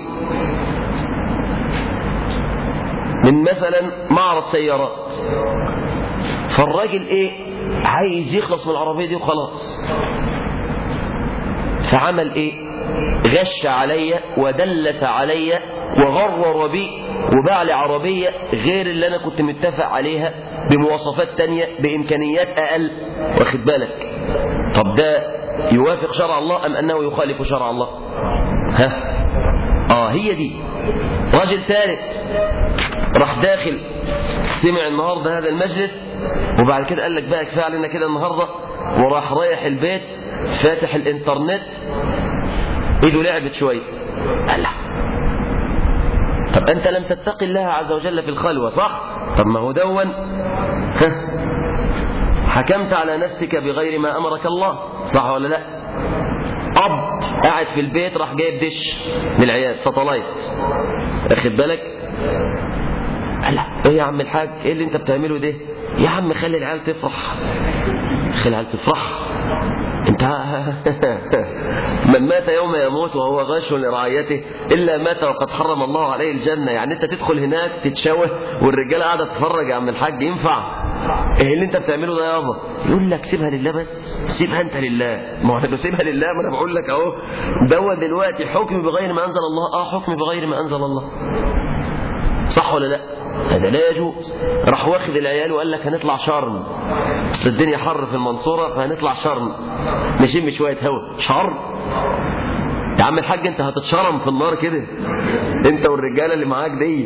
من مثلا معرض سيارات فالراجل ايه عايز يخلص من العربية دي وخلاص فعمل ايه غش عليا ودلس عليا وغرر بي وباع لي عربية غير اللي انا كنت متفق عليها بمواصفات تانية بامكانيات اقل واخد بالك طب ده يوافق شرع الله ام انه يخالف شرع الله ها اه هي دي راجل ثالث راح داخل سمع النهارده هذا المجلس وبعد كده قال لك بقى كفايه علينا كده النهارده وراح رايح البيت فاتح الانترنت ايده لعبت شويه قال لا طب انت لم تتقي الله عز وجل في الخلوه صح طب ما هو دون حكمت على نفسك بغير ما امرك الله صح ولا لا اب قاعد في البيت راح جايب دش للعيال ساتلايت واخد بالك قال لا ايه يا عم الحاج ايه اللي انت بتعمله ده يا عم خلي العيال تفرح خلي العيال تفرح انت من مات يوم يموت وهو غاش لرعيته الا مات وقد حرم الله عليه الجنه يعني انت تدخل هناك تتشوه والرجاله قاعده تتفرج يا عم الحاج ينفع ايه اللي انت بتعمله ده يابا يقول لك سيبها لله بس سيبها انت لله ما هو انا بسيبها لله ما انا بقول لك اهو دوت دلوقتي حكم بغير ما انزل الله اه حكم بغير ما انزل الله صح ولا لا هذا لا يجوز راح واخد العيال وقال لك هنطلع شرم اصل الدنيا حر في المنصوره فهنطلع شرم نشم شويه هوا شرم يا عم الحاج انت هتتشرم في النار كده انت والرجاله اللي معاك دي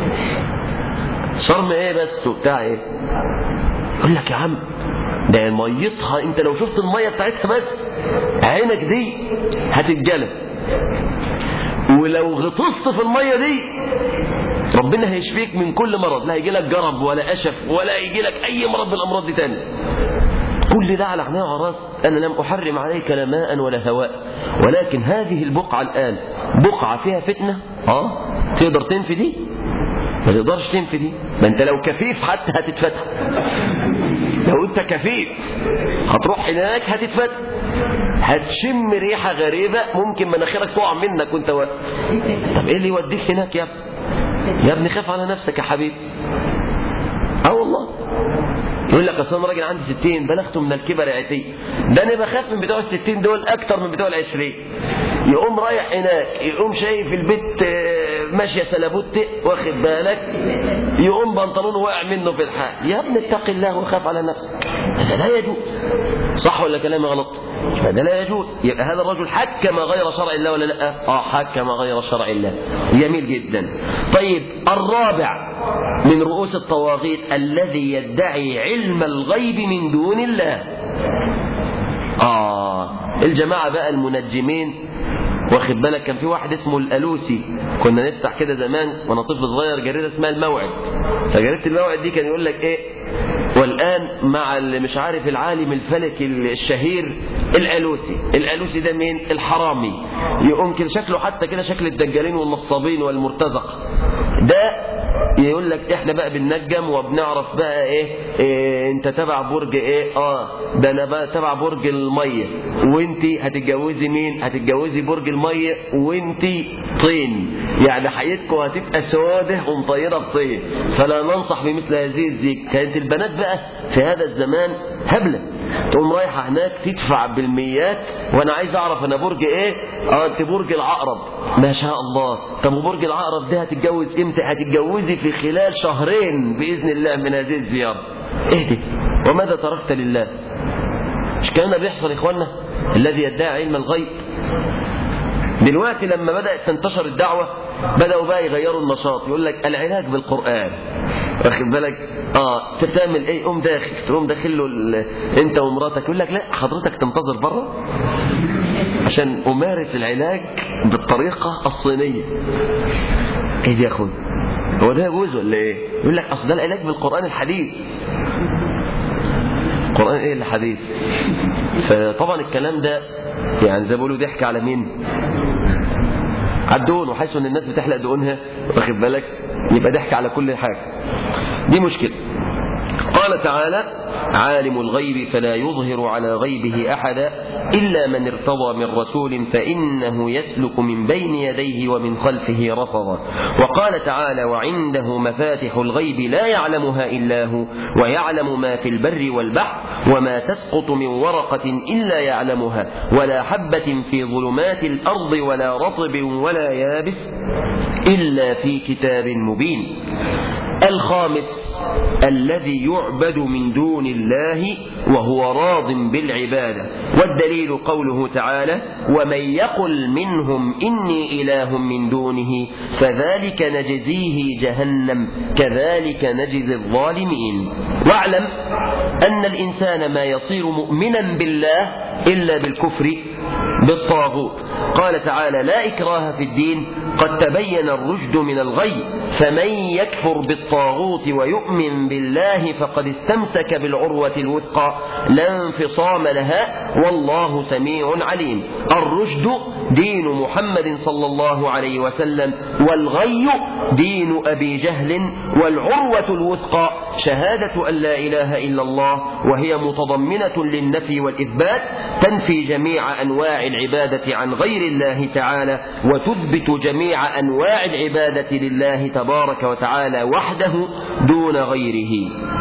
شرم ايه بس وبتاع ايه يقول لك يا عم ده ميتها انت لو شفت الميه بتاعتها بس عينك دي هتتجلد ولو غطست في الميه دي ربنا هيشفيك من كل مرض لا هيجي لك جرب ولا أشف ولا يجي لك أي مرض من الأمراض دي تاني كل ده على عيني وراس أنا لم أحرم عليك لا ماء ولا هواء ولكن هذه البقعة الآن بقعة فيها فتنة آه تقدر تنفي دي ما تقدرش تنفي دي ما انت لو كفيف حتى هتتفتح لو انت كفيف هتروح هناك هتتفتح هتشم ريحة غريبة ممكن مناخيرك تقع منك وانت واقف طب ايه اللي يوديك هناك يا ابني يا ابني خاف على نفسك يا حبيبي اه والله يقول لك اصل انا راجل عندي 60 بلغت من الكبر عتي ده انا بخاف من بتوع ال 60 دول اكتر من بتوع ال 20 يقوم رايح هناك يقوم شايف البيت ماشيه سلابوت واخد بالك يقوم بنطلونه واقع منه في الحال يا ابني اتق الله وخاف على نفسك هذا لا يجوز صح ولا كلامي غلط هذا لا يجوز يبقى هذا الرجل حكم غير شرع الله ولا لا اه حكم غير شرع الله جميل جدا طيب الرابع من رؤوس الطواغيت الذي يدعي علم الغيب من دون الله آه الجماعة بقى المنجمين واخد بالك كان في واحد اسمه الألوسي كنا نفتح كده زمان وانا طفل صغير جريدة اسمها الموعد فجريدة الموعد دي كان يقول لك ايه والآن مع مش عارف العالم الفلكي الشهير الألوسي الألوسي ده مين الحرامي يقوم كده شكله حتى كده شكل الدجالين والنصابين والمرتزق ده يقول لك احنا بقى بننجم وبنعرف بقى ايه, إيه انت تبع برج ايه اه ده انا بقى تبع برج الميه وانت هتتجوزي مين هتتجوزي برج الميه وانت طين يعني حياتكم هتبقى سواده ومطيره بطين فلا ننصح بمثل هذه الزيك كانت البنات بقى في هذا الزمان هبله تقوم رايحه هناك تدفع بالميات وانا عايز اعرف انا برج ايه اه انت برج العقرب ما شاء الله طب وبرج العقرب ده هتتجوز امتى هتتجوزي في خلال شهرين باذن الله من هذه الزياره اهدي وماذا تركت لله مش كان بيحصل يا اخوانا الذي يدعي علم الغيب دلوقتي لما بدات تنتشر الدعوه بداوا بقى يغيروا النشاط يقول لك العلاج بالقران واخد بالك اه انت بتعمل ايه قوم داخل تقوم داخل له ال... انت ومراتك يقول لك لا حضرتك تنتظر بره عشان امارس العلاج بالطريقه الصينيه ايه دي يا اخويا هو ده يجوز ولا ايه يقول لك اصل ده العلاج بالقران الحديث القران ايه الحديث فطبعا الكلام ده يعني زي ما بيقولوا ضحك على مين على الدهون وحيث ان الناس بتحلق دهونها واخد بالك يبقى ضحك على كل حاجه دي مشكله قال تعالى عالم الغيب فلا يظهر على غيبه احدا الا من ارتضى من رسول فانه يسلك من بين يديه ومن خلفه رصدا وقال تعالى وعنده مفاتح الغيب لا يعلمها الا هو ويعلم ما في البر والبحر وما تسقط من ورقه الا يعلمها ولا حبه في ظلمات الارض ولا رطب ولا يابس الا في كتاب مبين الخامس الذي يعبد من دون الله وهو راض بالعبادة والدليل قوله تعالى ومن يقل منهم إني إله من دونه فذلك نجزيه جهنم كذلك نجزي الظالمين واعلم أن الإنسان ما يصير مؤمنا بالله إلا بالكفر بالطاغوت قال تعالى لا إكراه في الدين قد تبين الرشد من الغي فمن يكفر بالطاغوت ويؤمن بالله فقد استمسك بالعروة الوثقى لا انفصام لها والله سميع عليم الرشد دين محمد صلى الله عليه وسلم والغي دين أبي جهل والعروة الوثقى شهادة أن لا إله إلا الله وهي متضمنة للنفي والإثبات تنفي جميع أنواع العبادة عن غير الله تعالى وتثبت جميع أنواع العبادة لله تبارك وتعالى وحده دون غيره